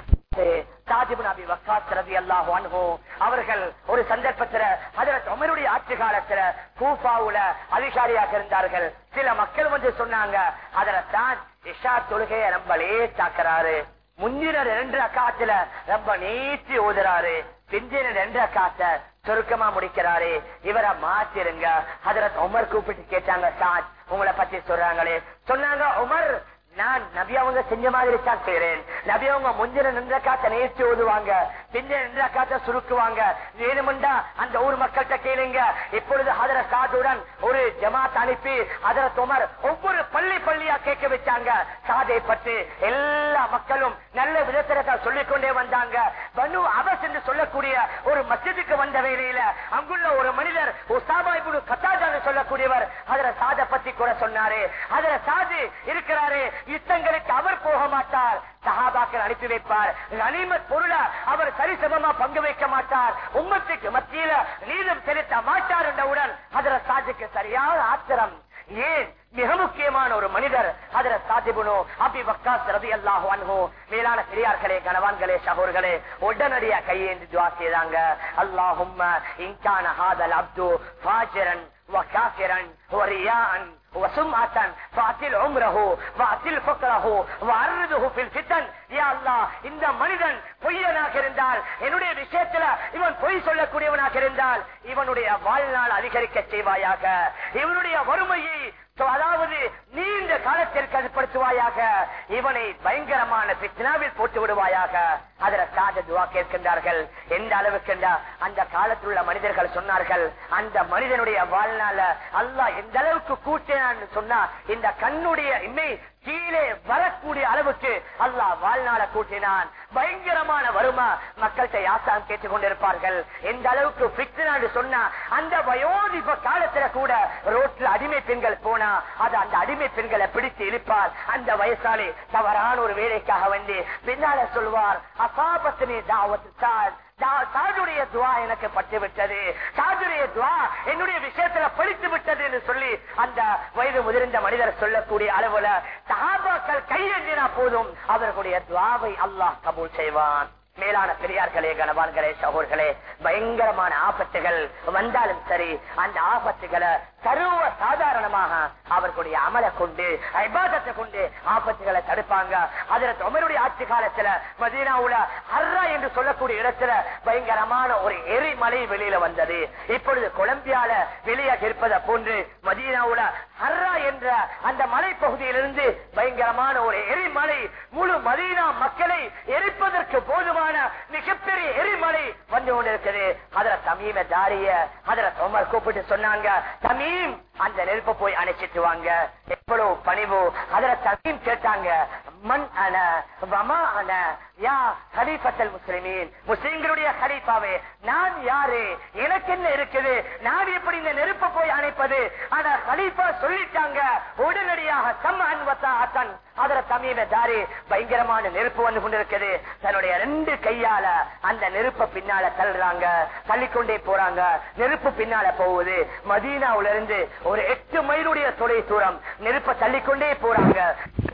அவர்கள் ஒரு சந்தர்ப்பத்தில் ஹதரத் உமருடைய ஆட்சி காலத்துல கூஃபாவுல அதிகாரியாக இருந்தார்கள் சில மக்கள் வந்து சொன்னாங்க ஹதரத் தான் இஷா தொழுகைய ரொம்ப லேட்டாக்குறாரு முந்தின ரெண்டு அக்காத்துல ரொம்ப நீட்டி ஓதுறாரு பிந்தின ரெண்டு அக்காத்த சுருக்கமா முடிக்கிறாரு இவரை மாத்திருங்க ஹதரத் உமர் கூப்பிட்டு கேட்டாங்க சாத் உங்களை பத்தி சொல்றாங்களே சொன்னாங்க உமர் நான் நபி அவங்க செஞ்ச மாதிரி தான் செய்யறேன் நபி அவங்க முந்தின நின்ற காத்த நேர்ச்சி ஓதுவாங்க பிந்தின நின்ற காத்த சுருக்குவாங்க வேணுமெண்டா அந்த ஊர் மக்கள்கிட்ட கேளுங்க இப்பொழுது ஹதர சாதுடன் ஒரு ஜமாத் அனுப்பி ஹதர துமர் ஒவ்வொரு பள்ளி பள்ளியா கேட்க வச்சாங்க சாதை பற்றி எல்லா மக்களும் நல்ல விதத்துல தான் சொல்லிக் கொண்டே வந்தாங்க பனு அவஸ் என்று சொல்லக்கூடிய ஒரு மஸ்ஜிதுக்கு வந்த வேளையில அங்குள்ள ஒரு மனிதர் உசாபா இப்னு கத்தாஜான்னு சொல்லக்கூடியவர் அதுல சாத பத்தி கூட சொன்னாரு அதுல சாது இருக்கிறாரு யுத்தங்களுக்கு அவர் போக மாட்டார் சஹாபாக்கள் அனுப்பி வைப்பார் கனிமத் பொருளை அவர் சரிசமமா பங்கு வைக்க மாட்டார் உம்மத்துக்கு மத்தியில நீதம் செலுத்த மாட்டார் என்றவுடன் அதுல சாஜுக்கு சரியான ஆத்திரம் ஏன் மிக முக்கியமான ஒரு மனிதர் அதுல சாதிபுனோ அபி வக்காஸ் ரவி அல்லாஹு அன்ஹோ மேலான பெரியார்களே கணவான்களே சகோர்களே உடனடியா கையேந்தி துவா செய்தாங்க அல்லாஹும் இன்கான ஹாதல் அப்து ஃபாஜிரன் وكافرا ورياء وسمعة فاطل عمره واطل فقره وعرضه في الفتن يا الله இந்த மனிதன் பொய்யனாக இருந்தால் என்னுடைய விஷயத்துல இவன் பொய் சொல்லக்கூடியவனாக இருந்தால் இவனுடைய வாழ்நாள் அதிகரிக்க செய்வாயாக இவனுடைய வறுமையை அதாவது நீண்ட காலத்தில் கட்டுப்படுத்துவாயாக இவனை பயங்கரமான பித்னாவில் போட்டு விடுவாயாக அதில் சாத துவா கேட்கின்றார்கள் எந்த அளவுக்கு அந்த காலத்தில் உள்ள மனிதர்கள் சொன்னார்கள் அந்த மனிதனுடைய வாழ்நாள அல்லாஹ் எந்த அளவுக்கு கூட்டினான்னு சொன்னா இந்த கண்ணுடைய இமை கீழே வரக்கூடிய அளவுக்கு அல்லாஹ் வாழ்நாள கூட்டினான் பயங்கரமான வருமா மக்கள்கிட்ட யாசாம் கேட்டுக் கொண்டிருப்பார்கள் எந்த அளவுக்கு பிக்னான்னு சொன்னா அந்த வயோதிப காலத்துல கூட ரோட்ல அடிமை பெண்கள் போனா அது அந்த அடிமை பெண்களை பிடித்து இழுப்பார் அந்த வயசாளி தவறான ஒரு வேலைக்காக வந்து பின்னால சொல்வார் அசாபத்தினே தாவத்து சார் சாதுடைய துவா எனக்கு பட்டு விட்டது சாதுடைய துவா என்னுடைய விஷயத்துல படித்து விட்டது என்று சொல்லி அந்த வயது முதிர்ந்த மனிதர் சொல்லக்கூடிய அளவுல சஹாபாக்கள் கையெழுந்தினா போதும் அவர்களுடைய துவாவை அல்லாஹ் கபூல் செய்வான் மேலான பெரியார்களே கனவான்களே சகோர்களே பயங்கரமான ஆபத்துகள் வந்தாலும் சரி அந்த ஆபத்துகளை சர்வ சாதாரணமாக அவர்களுடைய அமலை கொண்டு ஐபாதத்தை கொண்டு ஆபத்துகளை தடுப்பாங்க அதுல தொமருடைய ஆட்சி காலத்துல மதீனாவுல ஹர்ரா என்று சொல்லக்கூடிய இடத்துல பயங்கரமான ஒரு எரிமலை வெளியில வந்தது இப்பொழுது கொலம்பியால வெளியாக இருப்பதை போன்று மதீனாவுல ஹர்ரா என்ற அந்த மலை பகுதியிலிருந்து பயங்கரமான ஒரு எரிமலை முழு மதீனா மக்களை எரிப்பதற்கு போதுமான மிகப்பெரிய எரிமலை வந்து கொண்டிருக்கிறது அதுல சமீம தாரிய அதுல சோமர் கூப்பிட்டு சொன்னாங்க சமீம் அந்த நெருப்ப போய் அணைச்சிட்டு வாங்க எவ்வளவு பணிவு அதுல சமீம் கேட்டாங்க மண் அன வமா அன யா ஹலீஃபத்தல் முஸ்லிமீன் முஸ்லிம்களுடைய ஹலீஃபாவே நான் யாரு எனக்கு என்ன இருக்குது நான் எப்படி இந்த நெருப்ப போய் அணைப்பது ஆனா ஹலீஃபா சொல்லிட்டாங்க உடனடியாக சம் அன்வத்தா அத்தன் அதுல சமீப தாரி பயங்கரமான நெருப்பு வந்து கொண்டிருக்குது தன்னுடைய ரெண்டு கையால அந்த நெருப்ப பின்னால தள்ளுறாங்க தள்ளிக்கொண்டே போறாங்க நெருப்பு பின்னால போகுது மதீனாவுல இருந்து ஒரு எட்டு மைலுடைய தொலை தூரம் நெருப்ப தள்ளிக்கொண்டே போறாங்க நெருப்பு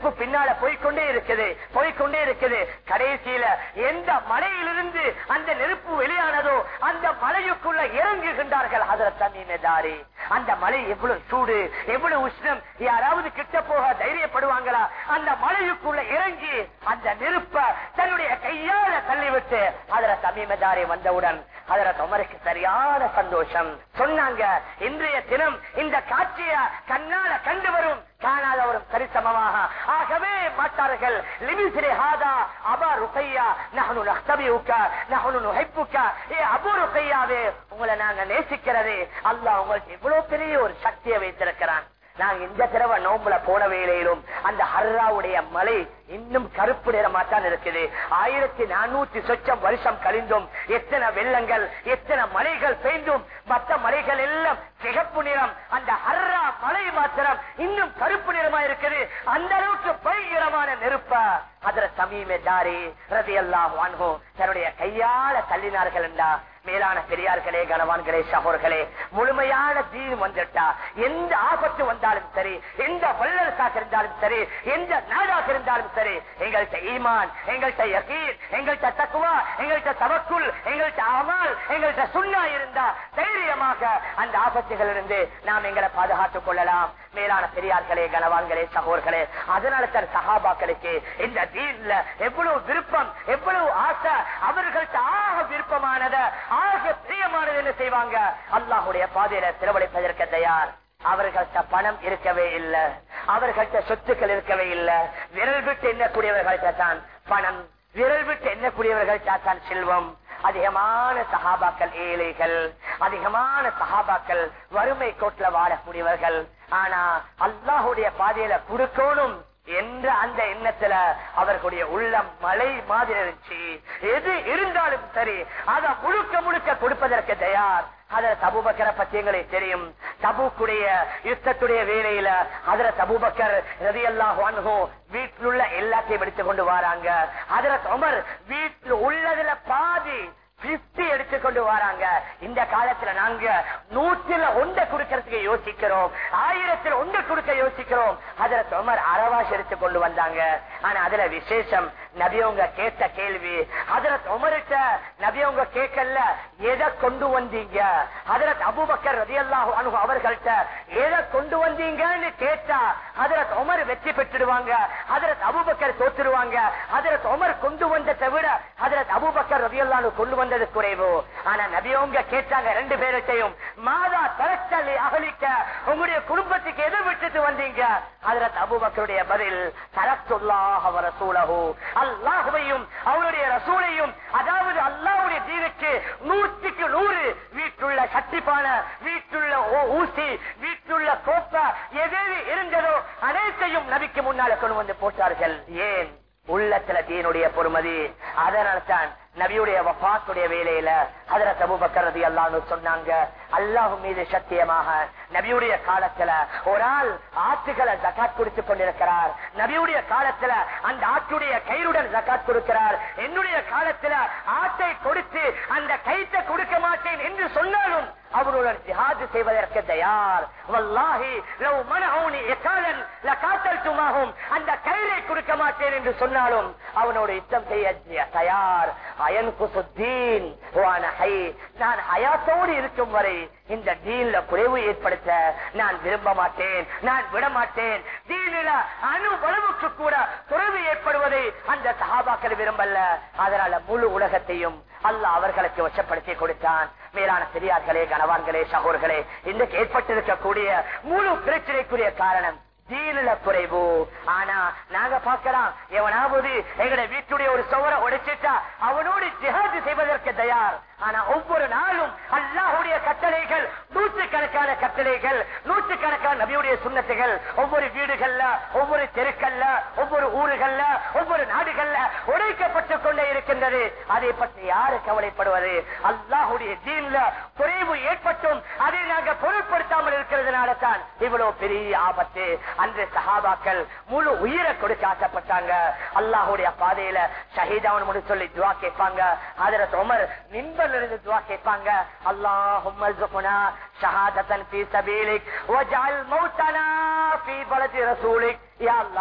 நெருப்பு பின்னால போய்க்கொண்டே இருக்குது போய்க்கொண்டே இருக்குது கடைசியில எந்த மலையிலிருந்து அந்த நெருப்பு வெளியானதோ அந்த மலையுக்குள்ள இறங்குகின்றார்கள் அதில் தண்ணீதாரி அந்த மலை எவ்வளவு சூடு எவ்வளவு உஷ்ணம் யாராவது கிட்ட போக தைரியப்படுவாங்களா அந்த மலையுக்குள்ள இறங்கி அந்த நெருப்ப தன்னுடைய கையால தள்ளிவிட்டு அதுல சமீமதாரி வந்தவுடன் அதுல தொமருக்கு சரியான சந்தோஷம் சொன்னாங்க இன்றைய தினம் இந்த காட்சிய கண்ணால கண்டு வரும் காணாதவரும் சரிசமமாக ஆகவே மாட்டார்கள் லிபிசிரே ஹாதா அபா ருக்கையா நஹனு நஹ்தபியுக்க நஹனு நுஹிப்புக்க ஏ அபு ருக்கையாவே உங்களை நாங்க நேசிக்கிறது அல்லாஹ் உங்களுக்கு இவ்வளவு பெரிய ஒரு சக்தியை வைத்திருக்கிறான் நாங்க இந்த தடவை நோம்புல போன வேலையிலும் அந்த ஹர்ராவுடைய மலை இன்னும் கருப்பு நிறமாத்தான் இருக்குது ஆயிரத்தி நானூத்தி சொச்சம் வருஷம் கழிந்தும் எத்தனை வெள்ளங்கள் எத்தனை மலைகள் பெய்ந்தும் மற்ற மலைகள் எல்லாம் சிகப்பு நிறம் அந்த ஹர்ரா மலை மாத்திரம் இன்னும் கருப்பு நிறமா இருக்குது அந்த அளவுக்கு பயங்கரமான நெருப்ப அதுல சமீமே தாரி ரதி எல்லாம் வான்கோ தன்னுடைய கையால தள்ளினார்கள் என்றா மேலான பெரியார்களே கனவான்களே சகோர்களே முழுமையான தீன் வந்துட்டா எந்த ஆபத்து வந்தாலும் சரி எந்த வல்லரசாக இருந்தாலும் சரி எந்த நாடாக இருந்தாலும் சரி எங்கள்கிட்ட ஈமான் எங்கள்கிட்ட யகீன் எங்கள்கிட்ட தக்குவா எங்கள்கிட்ட தவக்குள் எங்கள்கிட்ட அமல் எங்கள்கிட்ட சுண்ணா இருந்தா தைரியமாக அந்த ஆபத்துகள் இருந்து நாம் எங்களை பாதுகாத்துக் கொள்ளலாம் மேலான பெரியார்களே கனவான்களே சகோர்களே அதனால தன் சகாபாக்களுக்கு இந்த தீன்ல எவ்வளவு விருப்பம் எவ்வளவு ஆசை அவர்கள்ட்ட ஆக விருப்பமானத ஆக பிரியமானது என்ன செய்வாங்க அல்லாஹுடைய பாதையில செலவழிப்பதற்கு தயார் அவர்கள்ட்ட பணம் இருக்கவே இல்லை அவர்கள்ட்ட சொத்துக்கள் இருக்கவே இல்லை விரல் விட்டு எண்ணக்கூடியவர்கள்ட்ட தான் பணம் விரல் விட்டு எண்ணக்கூடியவர்கள்ட்ட தான் செல்வம் அதிகமான சகாபாக்கள் ஏழைகள் அதிகமான சகாபாக்கள் வறுமை கோட்டில் வாழக்கூடியவர்கள் ஆனா அல்லாஹுடைய பாதையில கொடுக்கணும் என்ற அந்த எண்ணத்துல அவர்களுடைய உள்ளம் மலை மாதிரி இருந்துச்சு எது இருந்தாலும் சரி அதை முழுக்க முழுக்க கொடுப்பதற்கு தயார் அதுல தபுபக்கரை பத்தி எங்களுக்கு தெரியும் தபுக்குடைய யுத்தத்துடைய வேலையில அதுல தபுபக்கர் ரதியல்லாஹு அன்ஹு வீட்டில் உள்ள எல்லாத்தையும் எடுத்துக் கொண்டு வராங்க அதுல உமர் வீட்டில் உள்ளதுல பாதி பிப்டி எடுத்துக்கொண்டு வராங்க இந்த காலத்துல நாங்க நூற்றுல ஒன்றை கொடுக்கறதுக்கு யோசிக்கிறோம் ஆயிரத்துல ஒன்றை கொடுக்க யோசிக்கிறோம் அதுல தொமர் அரவாசி எடுத்து கொண்டு வந்தாங்க ஆனா அதுல விசேஷம் நபியவங்க கேட்ட கேள்வி அதுல தொமரிட்ட நபியவங்க கேட்கல எதை கொண்டு வந்தீங்க அதுல அபுபக்கர் ரதியல்லாஹு அனுகு அவர்கள்ட்ட எதை கொண்டு வந்தீங்கன்னு கேட்டா அதுல தொமர் வெற்றி பெற்றுடுவாங்க அதுல அபுபக்கர் தோத்துருவாங்க அதுல தொமர் கொண்டு வந்ததை விட அதுல அபுபக்கர் ரதியல்லானு கொண்டு வந்தது குறைவு ஆனா நபியவங்க கேட்டாங்க ரெண்டு பேர்கிட்டையும் மாதா தரச்சல் அகலிக்க உங்களுடைய குடும்பத்துக்கு எதை விட்டுட்டு வந்தீங்க அதுல அபுபக்கருடைய பதில் தரத்துல்லாஹ ரசூலஹு அல்லாஹுவையும் அவருடைய ரசூலையும் அதாவது அல்லாஹ்வுடைய தீனுக்கு நூற்றுக்கு நூறு வீட்டுள்ள கட்டிப்பான வீட்டுள்ள ஓ- ஊசி வீட்டுள்ள கோப்ப எது இருந்ததோ அனைத்தையும் நபிக்கு முன்னால கொண்டு வந்து போட்டார்கள் ஏன் உள்ளத்துல தீனுடைய பொறுமதி அதனால்தான் நபியுடைய வபாத்துடைய வேலையில அதுல தபுபக்கரதி அல்லான்னு சொன்னாங்க அல்லாஹு மீது சத்தியமாக நபியுடைய காலத்துல ஒரு ஆள் ஆட்டுகளை ஜக்காத் கொடுத்து கொண்டிருக்கிறார் நபியுடைய காலத்துல அந்த ஆட்டுடைய கயிறுடன் ஜக்காத் கொடுக்கிறார் என்னுடைய காலத்துல ஆட்டை கொடுத்து அந்த கைத்தை கொடுக்க மாட்டேன் என்று சொன்னாலும் அவருடன் ஜிஹாது செய்வதற்கு தயார் வல்லாஹி லவ் மனஹூனி இகாலன் லகாத்தல்துமாஹும் அந்த கயிறை கொடுக்க மாட்டேன் என்று சொன்னாலும் அவனோடு யுத்தம் செய்ய ஜ- தயார் அயன் குசுத்தீன் வான ஹை நான் ஹயாத்தோடு இருக்கும் வரை இந்த தீன்ல குறைவு ஏற்படுத்த நான் விரும்ப மாட்டேன் நான் விட மாட்டேன் தீனில அணு வளவுக்கு கூட குறைவு ஏற்படுவதை அந்த சகாபாக்கள் விரும்பல அதனால முழு உலகத்தையும் அல்லாஹ் அவர்களுக்கு வசப்படுத்தி கொடுத்தான் மேலான பெரியார்களே கனவான்களே சகோர்களே இன்றைக்கு ஏற்பட்டிருக்கக்கூடிய முழு பிரச்சனைக்குரிய காரணம் தீனில குறைவு ஆனா நாங்க பார்க்கலாம் எவனாவது எங்கட வீட்டுடைய ஒரு சுவரை உடைச்சிட்டா அவனோடு ஜிஹாது செய்வதற்கு தயார் ஆனா ஒவ்வொரு நாளும் அல்லாஹுடைய கட்டளைகள் நூற்றுக்கணக்கான கட்டளைகள் நூற்றுக்கணக்கான நபியுடைய சுண்ணத்துகள் ஒவ்வொரு வீடுகள்ல ஒவ்வொரு தெருக்கள்ல ஒவ்வொரு ஊர்கள்ல ஒவ்வொரு நாடுகள்ல உடைக்கப்பட்டுக் கொண்டே இருக்கின்றது அதை பற்றி யாரு கவலைப்படுவது அல்லாஹுடைய தீன்ல குறைவு ஏற்பட்டும் அதை நாங்க பொருட்படுத்தாமல் இருக்கிறதுனால தான் இவ்வளவு பெரிய ஆபத்து அன்று சஹாபாக்கள் முழு உயிரை கொடுக்க ஆசைப்பட்டாங்க அல்லாஹுடைய பாதையில ஷஹீதாவன் முடி சொல்லி துவா கேட்பாங்க அதுல உமர் நின்பல் இருந்து துவா கேட்பாங்க அல்லாஹும் ஷஹாதத்தன் ஃபீ சபீலிக் வஜ்அல் மௌத்தனா ஃபீ பலதி ரசூலிக் யா அல்லாஹ்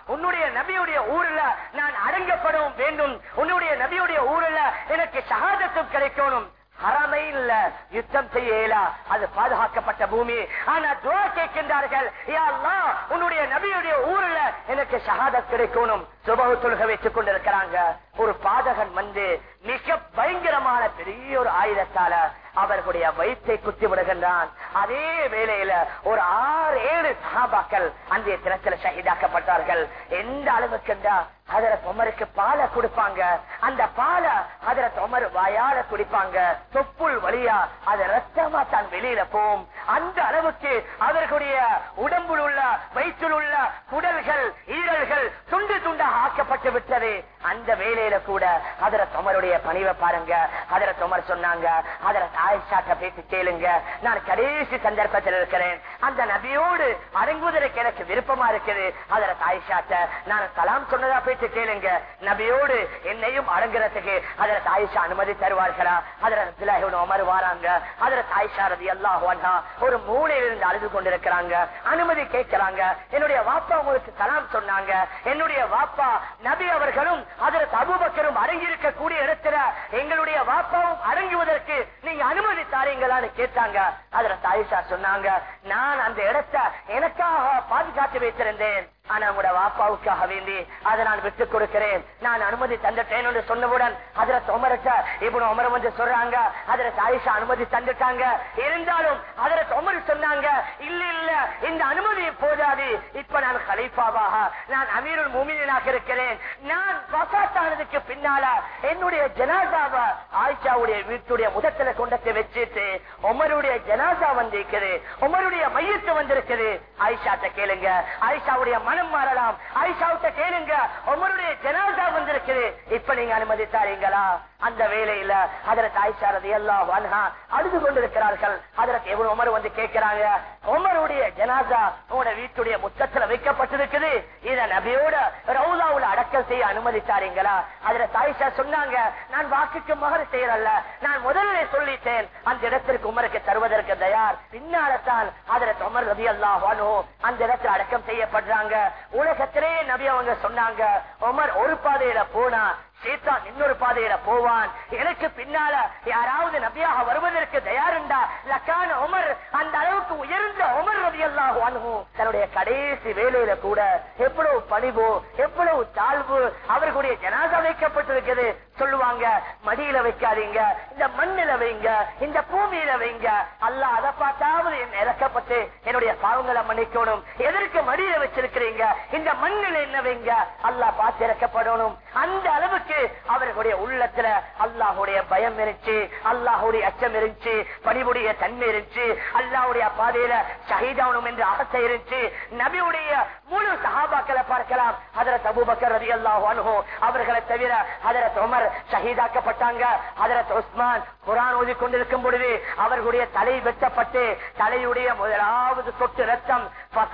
உன்னுடைய நபியுடைய ஊர்ல நான் அடங்கப்படவும் வேண்டும் உன்னுடைய நபியுடைய ஊர்ல எனக்கு ஷஹாதத்தும் கிடைக்கணும் ஹரமையில் யுத்தம் செய்ய இயலா அது பாதுகாக்கப்பட்ட பூமி ஆனா துவா கேட்கின்றார்கள் யா அல்லாஹ், உன்னுடைய நபியுடைய ஊர்ல எனக்கு ஷஹாதத் கிடைக்கணும் சுபகு தொழுக வைத்துக் கொண்டிருக்கிறாங்க ஒரு பாதகன் வந்து மிக பயங்கரமான பெரிய ஒரு ஆயுதத்தால அவர்களுடைய வயிற்றை குத்தி விடுகின்றான் அதே வேளையில ஒரு ஆறு ஏழு சஹாபாக்கள் அந்த தினத்தில் ஷஹீதாக்கப்பட்டார்கள் எந்த அளவுக்கு ஹதரத் உமருக்கு பாலை கொடுப்பாங்க அந்த பாலை ஹதரத் உமர் வாயால குடிப்பாங்க தொப்புள் வழியா அது ரத்தமா தான் வெளியில போகும் அந்த அளவுக்கு அவர்களுடைய உடம்பில் உள்ள வயிற்றில் உள்ள குடல்கள் ஈரல்கள் துண்டு துண்டாக ஆக்கப்பட்டு விட்டது அந்த வேலையில கூட ஹதரத் உமருடைய பணிவை பாருங்க ஹதரத் உமர் சொன்னாங்க ஹதரத் ஆயிஷாட்ட பேசி கேளுங்க நான் கடைசி சந்தர்ப்பத்தில் இருக்கிறேன் அந்த நபியோடு அடங்குவதற்கு எனக்கு விருப்பமா இருக்குது ஹதரத் ஆயிஷாட்ட நான் சலாம் சொன்னதா பேசி கேளுங்க நபியோடு என்னையும் அடங்குறதுக்கு ஹதரத் ஆயிஷா அனுமதி தருவார்களா ஹதரத் அப்துல்லாஹி இப்னு உமர் வாராங்க ஹதரத் ஆயிஷா ரலியல்லாஹு அன்ஹா ஒரு மூலையில இருந்து அழுது கொண்டிருக்கிறாங்க அனுமதி கேட்கிறாங்க என்னுடைய வாப்பா உங்களுக்கு சலாம் சொன்னாங்க என்னுடைய வாப்பா நபி அவர்களும் ஹதரத் அபூபக்கரும் அடங்கி இருக்கக்கூடிய இடத்துல எங்களுடைய வாப்பாவும் அடங்குவதற்கு நீங்க அனுமதி தாரீங்களான்னு கேட்டாங்க ஹதரத் ஆயிஷா சொன்னாங்க நான் அந்த இடத்தை எனக்காக பாதுகாத்து வைத்திருந்தேன் ஆனா உங்களோட வாப்பாவுக்காக வேண்டி அதை நான் விட்டுக் கொடுக்கிறேன் நான் அனுமதி தந்துட்டேன் என்று சொன்னவுடன் அதுல தொமரட்ட இப்படி உமர் வந்து சொல்றாங்க அதுல ஆயிஷா அனுமதி தந்துட்டாங்க இருந்தாலும் அதுல தொமர் சொன்னாங்க இல்ல இல்ல இந்த அனுமதி போதாது இப்ப நான் கலைப்பாவாக நான் அமீருல் மூமினாக இருக்கிறேன் நான் வசாத்தானதுக்கு பின்னால என்னுடைய ஜனாசாவை ஆயிஷாவுடைய வீட்டுடைய முதத்துல கொண்டத்தை வச்சுட்டு உமருடைய ஜனாசா வந்திருக்குது உமருடைய மையத்து வந்திருக்குது ஆயிஷாட்ட கேளுங்க ஆயிஷாவுடைய மனம் மாறலாம் ஆயிஷாவிட்ட கேளுங்க உமருடைய ஜனாசா வந்திருக்குது இப்ப நீங்க அனுமதி தாரீங்களா அந்த வேலையில அதற்கு ஆயிஷா ரதி எல்லாம் வன்ஹா அழுது கொண்டிருக்கிறார்கள் அதற்கு எவ்வளவு உமர் வந்து கேட்கிறாங்க உமருடைய ஜனாசா உங்களோட வீட்டுடைய முத்தத்துல வைக்கப்பட்டிருக்குது இத நபியோட ரவுலாவுல அடக்கல் செய்ய அனுமதித்தாரீங்களா அதுல தாயிஷா சொன்னாங்க நான் வாக்குக்கு மகர் செய்யறல்ல நான் முதல்ல சொல்லிட்டேன் அந்த இடத்திற்கு உமருக்கு தருவதற்கு தயார் பின்னால்தான் அதுல உமர் ரதி அல்லாஹ் அந்த இடத்துல அடக்கம் செய்யப்படுறாங்க உலகத்திலே நபி அவங்க சொன்னாங்க உமர் ஒரு பாதையில போனா சேத்தான் இன்னொரு பாதையில போவான் எனக்கு பின்னால யாராவது நபியாக வருவதற்கு தயாருண்டா லக்கான உமர் அந்த அளவுக்கு உயர்ந்த உமர் ரவி அல்லாஹ் தன்னுடைய கடைசி வேலையில கூட எவ்வளவு பணிவு எவ்வளவு தாழ்வு அவர்களுடைய ஜனாதா வைக்கப்பட்டிருக்கிறது சொல்லுவாங்க மடியில வைக்காதீங்க இந்த மண்ணில வைங்க இந்த பூமியில வைங்க அல்ல அதை பார்த்தாவது என்ன இறக்கப்பட்டு என்னுடைய பாவங்களை மன்னிக்கணும் எதற்கு மடியில வச்சிருக்கிறீங்க இந்த மண்ணில் என்ன வைங்க அல்லாஹ் பார்த்து இறக்கப்படணும் அந்த அளவுக்கு அவர்களுடைய உள்ளத்துல அல்லாஹுடைய பயம் இருந்துச்சு அல்லாஹுடைய அச்சம் இருந்துச்சு பணிவுடைய தன்மை இருந்துச்சு அல்லாஹுடைய பாதையில ஷஹீதாகணும் என்று ஆசை இருந்துச்சு நபியுடைய முழு சஹாபாக்களை பார்க்கலாம் அதரத் அபூபக்கர் ரதி அல்லாஹ் அவர்களை தவிர அதரத் உமர் ஷஹீதாக்கப்பட்டாங்க அதரத் உஸ்மான் குரான் ஓதி கொண்டிருக்கும் பொழுது அவர்களுடைய தலை வெட்டப்பட்டு தலையுடைய முதலாவது சொட்டு ரத்தம்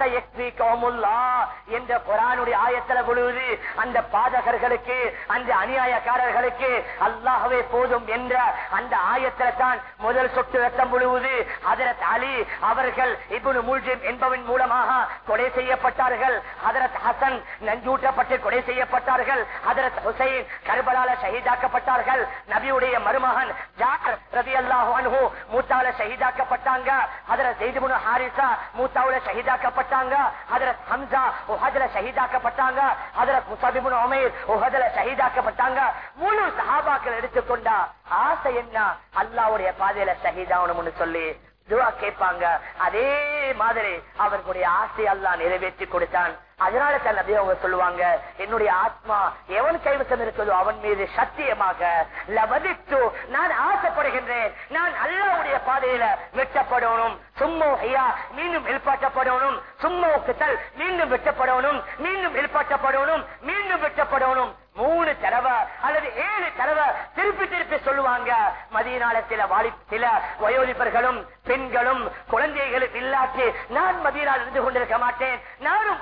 என்ற குரானுடைய ஆயத்தில் விழுவது அந்த பாதகர்களுக்கு அந்த அநியாயக்காரர்களுக்கு அல்லாஹவே போதும் என்ற அந்த ஆயத்தில் தான் முதல் சொட்டு ரத்தம் விழுவது அதரத் அலி அவர்கள் இபுனு முல்ஜிம் என்பவன் மூலமாக கொலை செய்யப்பட்டார்கள் ஹதரத் ஹசன் நஞ்சூட்டப்பட்டு கொலை செய்யப்பட்டார்கள் ஹதரத் ஹுசைன் கர்பலால ஷஹீதாக்கப்பட்டார்கள் நபியுடைய மருமகன் ஜாக்கர் ரவி அல்லாஹு மூத்தாவில ஷஹீதாக்கப்பட்டாங்க ஹதரத் ஜெய்துபுனு ஹாரிசா மூத்தாவில ஷஹீதாக்கப்பட்டாங்க ஹதரத் ஹம்சா உஹதுல ஷஹீதாக்கப்பட்டாங்க ஹதரத் முசாபிபுன் உமைர் உஹதுல ஷஹீதாக்கப்பட்டாங்க முழு சஹாபாக்கள் எடுத்துக்கொண்டா ஆசை என்ன அல்லாவுடைய பாதையில ஷஹீதாகணும்னு சொல்லி துவா கேட்பாங்க அதே மாதிரி அவர்களுடைய ஆசை அல்லா நிறைவேற்றி கொடுத்தான் அதனால தான் நபி அவங்க சொல்லுவாங்க என்னுடைய ஆத்மா எவன் கைவசம் இருக்குதோ அவன் மீது சத்தியமாக லபதித்து நான் ஆசைப்படுகின்றேன் நான் அல்லாவுடைய பாதையில வெட்டப்படணும் சும்மோ ஐயா மீண்டும் எழுப்பாட்டப்படணும் சும்மோ கிட்டல் மீண்டும் வெட்டப்படணும் மீண்டும் எழுப்பாட்டப்படணும் மீண்டும் வெட்டப்படணும் மூணு தடவை அல்லது ஏழு தடவை திருப்பி திருப்பி சொல்லுவாங்க மதியனால சில வாலி சில வயோதிபர்களும் பெண்களும் குழந்தைகளும் இல்லாட்டி நான் மதியனால் இருந்து கொண்டிருக்க மாட்டேன் நானும் அல்லாவுடைய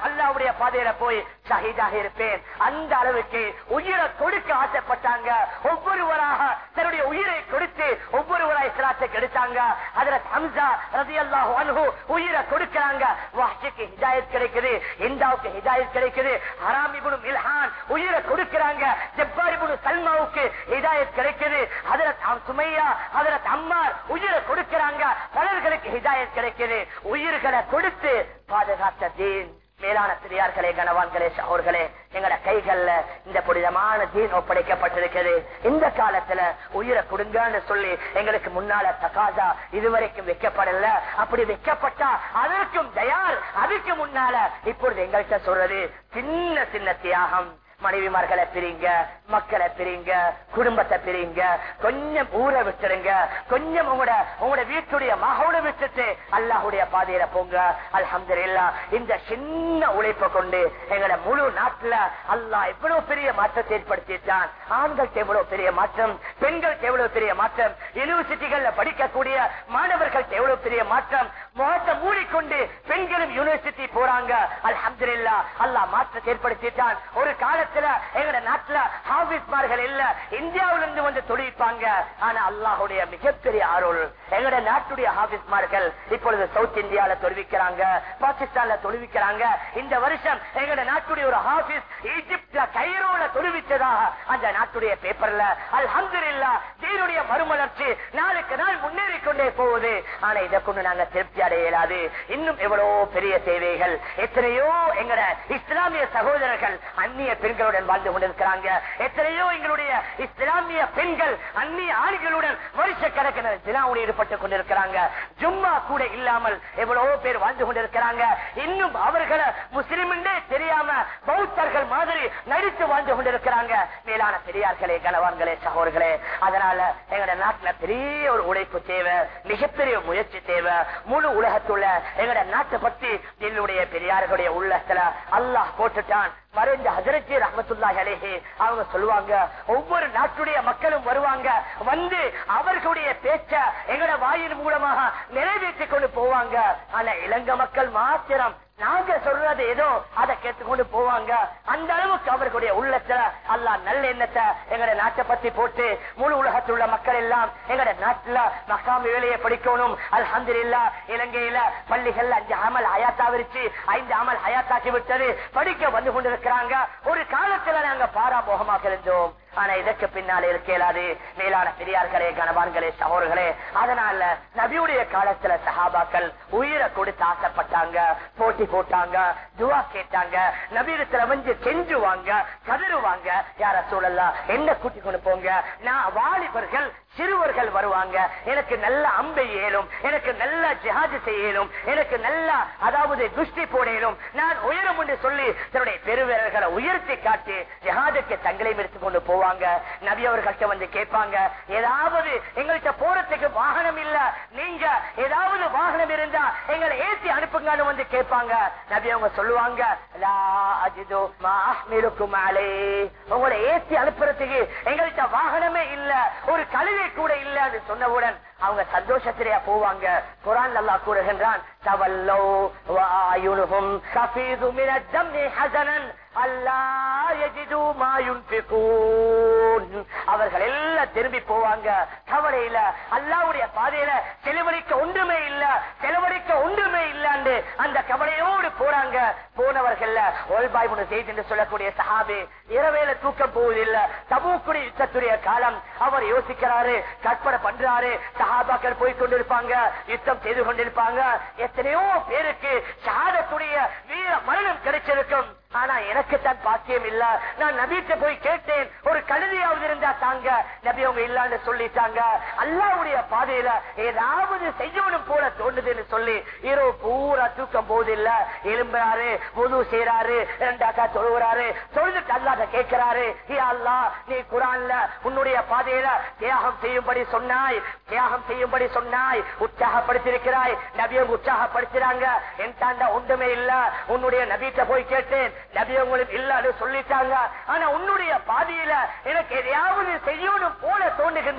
அல்லாவுடைய பாதையில போய் ஷஹீதாக இருப்பேன் அந்த அளவுக்கு உயிரை கொடுக்க ஆசைப்பட்டாங்க ஒவ்வொருவராக தன்னுடைய உயிரை கொடுத்து ஒவ்வொருவராய் இஸ்லாத்தை கெடுத்தாங்க அதுல ஹம்சா ரதி அல்லாஹு அன்ஹு உயிரை கொடுக்கிறாங்க வாஹ்ஷிக்கு ஹிதாயத் கிடைக்குது இந்தாவுக்கு ஹிதாயத் கிடைக்குது ஹராம் இப்னு மில்ஹான் உயிரை கொடுக்கிறாங்க ஜப்பார் இப்னு சல்மாவுக்கு ஹிதாயத் கிடைக்குது அதுல சுமையா அதுல அம்மார் உயிரை கொடுக்கிறாங்க பலர்களுக்கு ஹிதாயத் கிடைக்குது உயிர்களை கொடுத்து பாதுகாத்த தீன் மேலான பெரியார்களே கனவான்களே சகோர்களே எங்கட கைகள்ல இந்த புனிதமான தீன் ஒப்படைக்கப்பட்டிருக்கிறது இந்த காலத்துல உயிரை கொடுங்கன்னு சொல்லி எங்களுக்கு முன்னால தகாதா இதுவரைக்கும் வைக்கப்படல அப்படி வைக்கப்பட்டா அதற்கும் தயார் அதுக்கு முன்னால இப்பொழுது எங்கள்கிட்ட சொல்றது சின்ன சின்ன தியாகம் மனைவிமார்களை பிரிங்க மக்களை பிரிங்க குடும்பத்தை பிரிங்க கொஞ்சம் ஊரை விட்டுருங்க கொஞ்சம் உங்களோட உங்களோட வீட்டுடைய மகோட விட்டுட்டு அல்லாஹுடைய பாதையில போங்க அல்ஹம்துலில்லா இந்த சின்ன உழைப்பை கொண்டு எங்களோட முழு நாட்டுல அல்லாஹ் எவ்வளவு பெரிய மாற்றத்தை ஏற்படுத்திட்டான் ஆண்களுக்கு எவ்வளவு பெரிய மாற்றம் பெண்களுக்கு எவ்வளவு பெரிய மாற்றம் யூனிவர்சிட்டிகள்ல படிக்கக்கூடிய மாணவர்களுக்கு எவ்வளவு பெரிய மாற்றம் முகத்தை மூடிக்கொண்டு பெண்களும் யூனிவர்சிட்டி போறாங்க அல்ஹம்துலில்லா அல்லாஹ் மாற்றத்தை ஏற்படுத்திட்டான் ஒரு காலத்துல எங்கட நாட்டுல ஹாபிஸ்மார்கள் இல்ல இந்தியாவில இருந்து வந்து தொழிப்பாங்க ஆனா அல்லாஹுடைய மிகப்பெரிய அருள் எங்கட நாட்டுடைய ஹாபிஸ்மார்கள் இப்பொழுது சவுத் இந்தியால தொழுவிக்கிறாங்க பாகிஸ்தான்ல தொழுவிக்கிறாங்க இந்த வருஷம் எங்கட நாட்டுடைய ஒரு ஹாபிஸ் ஈஜிப்ட்ல கைரோல தொழுவிச்சதாக அந்த நாட்டுடைய பேப்பர்ல அல்ஹம்துலில்லா தீனுடைய மறுமலர்ச்சி நாளுக்கு நாள் முன்னேறி கொண்டே போகுது ஆனா இதை கொண்டு நாங்க திருப்தி அடைய இயலாது இன்னும் எவ்வளவோ பெரிய தேவைகள் எத்தனையோ எங்கட இஸ்லாமிய சகோதரர்கள் அந்நிய பெண்களுடன் வாழ்ந்து கொண்டிருக்கிறாங்க எத்தனையோ எங்களுடைய இஸ்லாமிய பெண்கள் அந்நிய ஆண்களுடன் வருஷ கணக்கினர் தினாவுடன் ஈடுபட்டுக் கொண்டிருக்கிறாங்க ஜும்மா கூட இல்லாமல் எவ்வளவோ பேர் வாழ்ந்து கொண்டிருக்கிறாங்க இன்னும் அவர்களை முஸ்லிம் தெரியாம பௌத்தர்கள் மாதிரி நடித்து வாழ்ந்து கொண்டிருக்கிறாங்க மேலான பெரியார்களே கனவான்களே சகோதர்களே அதனால எங்கட நாட்டுல பெரிய ஒரு உழைப்பு தேவை மிகப்பெரிய முயற்சி தேவை முழு உலகத்துள்ள எங்கட நாட்டை பத்தி என்னுடைய பெரியார்களுடைய உள்ளத்துல அல்லாஹ் போட்டுட்டான் மறைந்த ஹசரத்தி ரஹமத்துல்லாஹி அலைஹி அவங்க சொல்லுவாங்க ஒவ்வொரு நாட்டுடைய மக்களும் வருவாங்க வந்து அவர்களுடைய பேச்ச எங்கட வாயின் மூலமாக நிறைவேற்றிக் கொண்டு போவாங்க ஆனா இலங்கை மக்கள் மாத்திரம் நாங்க சொல்றது ஏதோ அதை கேட்டுக்கொண்டு போவாங்க அந்த அளவுக்கு அவர்களுடைய உள்ளத்துல அல்லா நல்ல எண்ணத்தை எங்கட நாட்டை பத்தி போட்டு முழு உலகத்தில் உள்ள மக்கள் எல்லாம் எங்கட நாட்டுல மக்காமி வேலையை படிக்கணும் அல்ஹம்துலில்லா இலங்கையில பள்ளிகள் அஞ்சு அமல் ஹயாத்தா விரிச்சு ஐந்து அமல் ஹயாத்தாக்கி விட்டது படிக்க வந்து கொண்டிருக்கிறாங்க ஒரு காலத்துல நாங்க பாராமோகமாக இருந்தோம் ஆனா இதற்கு பின்னால இருக்க இயலாது மேலான பெரியார்களே கணவான்களே சகோர்களே அதனால நபியுடைய காலத்துல சஹாபாக்கள் உயிரை கொடுத்து ஆசைப்பட்டாங்க போட்டி போட்டாங்க துவா கேட்டாங்க நபீரத்துல வந்து செஞ்சுவாங்க கதறுவாங்க யார சூழல்லாம் என்ன கூட்டி கொண்டு போங்க நான் வாலிபர்கள் சிறுவர்கள் வருவாங்க எனக்கு நல்ல அம்பை ஏலும் எனக்கு நல்ல ஜிஹாது செய்யலும் எனக்கு நல்ல அதாவது துஷ்டி போடலும் நான் உயரும் என்று சொல்லி தன்னுடைய பெருவீரர்களை உயர்த்தி காட்டி ஜிஹாதுக்கு தங்களையும் எடுத்துக் கொண்டு போவாங்க நபி அவர்கள்ட்ட வந்து கேட்பாங்க ஏதாவது எங்கள்கிட்ட போறதுக்கு வாகனம் இல்ல நீங்க ஏதாவது வாகனம் இருந்தா எங்களை ஏற்றி அனுப்புங்கன்னு வந்து கேட்பாங்க நபி அவங்க சொல்லுவாங்க லா அஜிது மா அஹ்மிலுக்கும் அலே உங்களை ஏற்றி அனுப்புறதுக்கு எங்கள்கிட்ட வாகனமே இல்ல ஒரு கழுதை கூட இல்லன்னு சொன்னவுடன் அவங்க சந்தோஷத்திலேயே போவாங்க குரான் அல்லா கூறுகின்றான் தவல்லோ வாயுனுகும் கபீது மின தம்மி ஹசனன் அல்லா யஜிது மா யுன்ஃபிகூன் அவர்கள் எல்லாம் திரும்பி போவாங்க கவலையில அல்லாவுடைய பாதையில செலவழிக்க ஒன்றுமே இல்ல செலவழிக்க ஒன்றுமே இல்லாண்டு அந்த கவலையோடு போறாங்க போனவர்கள் ஒல்பாய் முன்னு செய்தி என்று சொல்லக்கூடிய சஹாபி இரவேல தூக்கம் போவதில்லை தபூக்குடி யுத்தத்துடைய காலம் அவர் யோசிக்கிறாரு கற்பனை பண்றாரு சஹாபாக்கள் போய் கொண்டிருப்பாங்க யுத்தம் செய்து கொண்டிருப்பாங்க எத்தனையோ பேருக்கு ஷஹாதத்துடைய வீர மரணம் கிடைச்சிருக்கும் ஆனா எனக்கு தான் பாக்கியம் இல்ல நான் நபிட்ட போய் கேட்டேன் ஒரு கழுதியாவது இருந்தா தாங்க நபி அவங்க இல்லான்னு சொல்லிட்டாங்க அல்லாவுடைய பாதையில ஏதாவது செய்யணும் போல தோணுதுன்னு சொல்லி இரவு பூரா தூக்கம் போதில்ல எலும்புறாரு முது செய்யறாரு ரெண்டாக்கா தொழுகிறாரு தொழுதுட்டு அல்லாத கேட்கிறாரு ஏ அல்லா நீ குரான்ல உன்னுடைய பாதையில தியாகம் செய்யும்படி சொன்னாய் தியாகம் செய்யும்படி சொன்னாய் உற்சாகப்படுத்திருக்கிறாய் நபியம் உற்சாகப்படுத்துறாங்க என் தாண்டா ஒன்றுமே இல்ல உன்னுடைய நபிட்ட போய் கேட்டேன் நபி உங்களுக்கு இல்லன்னு சொல்லிட்டாங்க ஆனா உன்னுடைய பாதையில எனக்கு எதையாவது செய்யணும் போல தோன்றுகின்றது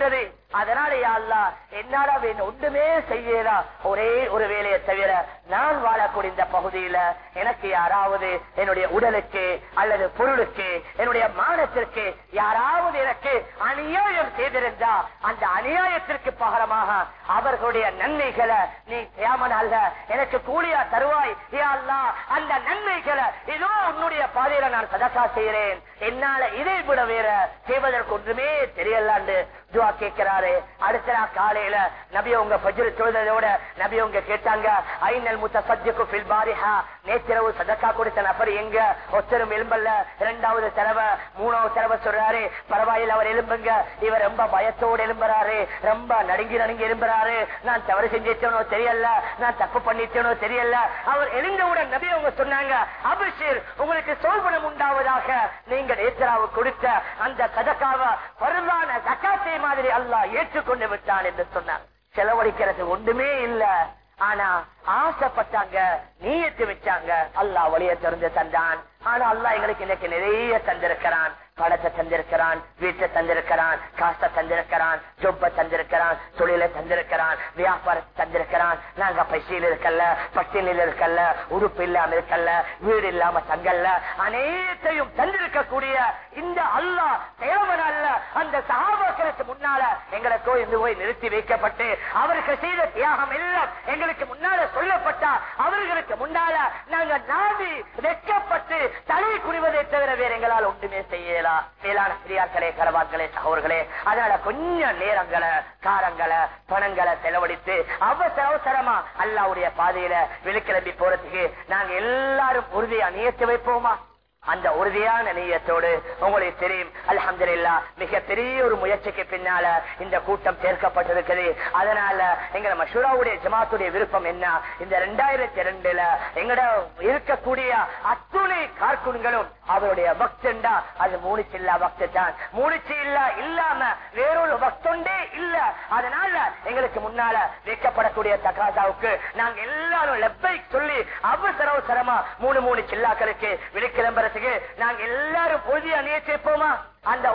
அதனால யா அல்லாஹ் என்னால அவன் ஒன்றுமே செய்யலா ஒரே ஒரு வேலையை தவிர நான் வாழக்கூடிய இந்த பகுதியில எனக்கு யாராவது என்னுடைய உடலுக்கு அல்லது பொருளுக்கு என்னுடைய மானத்திற்கு யாராவது எனக்கு அநியாயம் செய்திருந்தா அந்த அநியாயத்திற்கு பகரமாக அவர்களுடைய நன்மைகளை நீ தேமனல்ல எனக்கு கூலியா தருவாய் யா அல்லாஹ் அந்த நன்மைகளை ஏதோ உன்னுடைய பாதையில நான் சதக்கா செய்கிறேன் என்னால இதை விட வேற செய்வதற்கு ஒன்றுமே தெரியலாண்டு துவா கேட்கிறாரு அடுத்த நாள் காலையில நபி உங்க பஜ்ரு தொழுதோட நபி உங்க கேட்டாங்க ஐநல் முத்த சஜ்ஜுக்கு பில் பாரிஹா நேற்றிரவு சதக்கா கொடுத்த நபர் எங்க ஒத்தரும் எலும்பல்ல இரண்டாவது தடவை மூணாவது தடவை சொல்றாரு பரவாயில்ல அவர் எலும்புங்க இவர் ரொம்ப பயத்தோடு எலும்புறாரு ரொம்ப நடுங்கி நடுங்கி எலும்புறாரு நான் தவறு செஞ்சிட்டேனோ தெரியல நான் தப்பு பண்ணிட்டேனோ தெரியல அவர் எழுந்தவுடன் நபி அவங்க சொன்னாங்க அபிஷேர் உங்களுக்கு சோபனம் உண்டாவதாக நீங்க நேத்ராவு கொடுத்த அந்த சதக்காவ பருவான சக்காத்தை மாதிரி அல்லாஹ் ஏற்றுக்கொண்டு விட்டான் என்று சொன்னார் செலவழிக்கிறது ஒன்றுமே இல்ல ஆனா ஆசைப்பட்டாங்க நீயத்து வச்சாங்க அல்லாஹ் வழிய திறந்து தந்தான் ஆனா அல்லாஹ் எங்களுக்கு இன்னைக்கு நிறைய தந்திருக்கிறான் பணத்தை தந்திருக்கிறான் வீட்டை தந்திருக்கிறான் காசை தந்திருக்கிறான் ஜொப்ப தந்திருக்கிறான் தொழிலை தந்திருக்கிறான் வியாபாரத்தை தந்திருக்கிறான் நாங்க பசியில் இருக்கல்ல பட்டினியில் இருக்கல்ல உறுப்பு இல்லாம இருக்கல்ல வீடு இல்லாம தங்கல்ல அனைத்தையும் தந்திருக்கக்கூடிய இந்த அல்லாஹ் தேவன் அல்ல அந்த சகாபாக்களுக்கு முன்னால எங்களுக்கோ இருந்து போய் நிறுத்தி வைக்கப்பட்டு அவர்கள் செய்த தியாகம் எல்லாம் எங்களுக்கு முன்னால சொல்லப்பட்டா அவர்களுக்கு முன்னால நாங்க நாடி வெட்கப்பட்டு தலை குனிவதை தவிர வேற எங்களால் ஒன்றுமே செய்யலாம் மேலான பெரியார்களே கரவான்களே சகோர்களே அதனால கொஞ்சம் நேரங்களை காரங்களை பணங்களை செலவழித்து அவசர அவசரமா அல்லாவுடைய பாதையில வெளிக்கிளம்பி போறதுக்கு நாங்க எல்லாரும் உறுதியா நியத்து வைப்போமா அந்த உறுதியான நீயத்தோடு உங்களுக்கு தெரியும் அல்ஹம்துலில்லா மிக பெரிய ஒரு முயற்சிக்கு பின்னால இந்த கூட்டம் சேர்க்கப்பட்டிருக்குது அதனால எங்க மஷூராவுடைய ஜமாத்துடைய விருப்பம் என்ன இந்த ரெண்டாயிரத்தி ரெண்டுல எங்கட இருக்கக்கூடிய அத்துணை கார்குன்களும் அவருடைய பக்தண்டா அது மூணு சில்லா பக்து தான் மூணு சில்லா இல்லாம வேறொரு பக்தொண்டே இல்ல அதனால எங்களுக்கு முன்னால வைக்கப்படக்கூடிய தகாதாவுக்கு நாங்க எல்லாரும் லெப்பை சொல்லி அவசர அவசரமா மூணு மூணு சில்லாக்களுக்கு விழிக்கிளம்புறதுக்கு நாங்க எல்லாரும் பொழுதியா நியச்சிப்போமா அந்த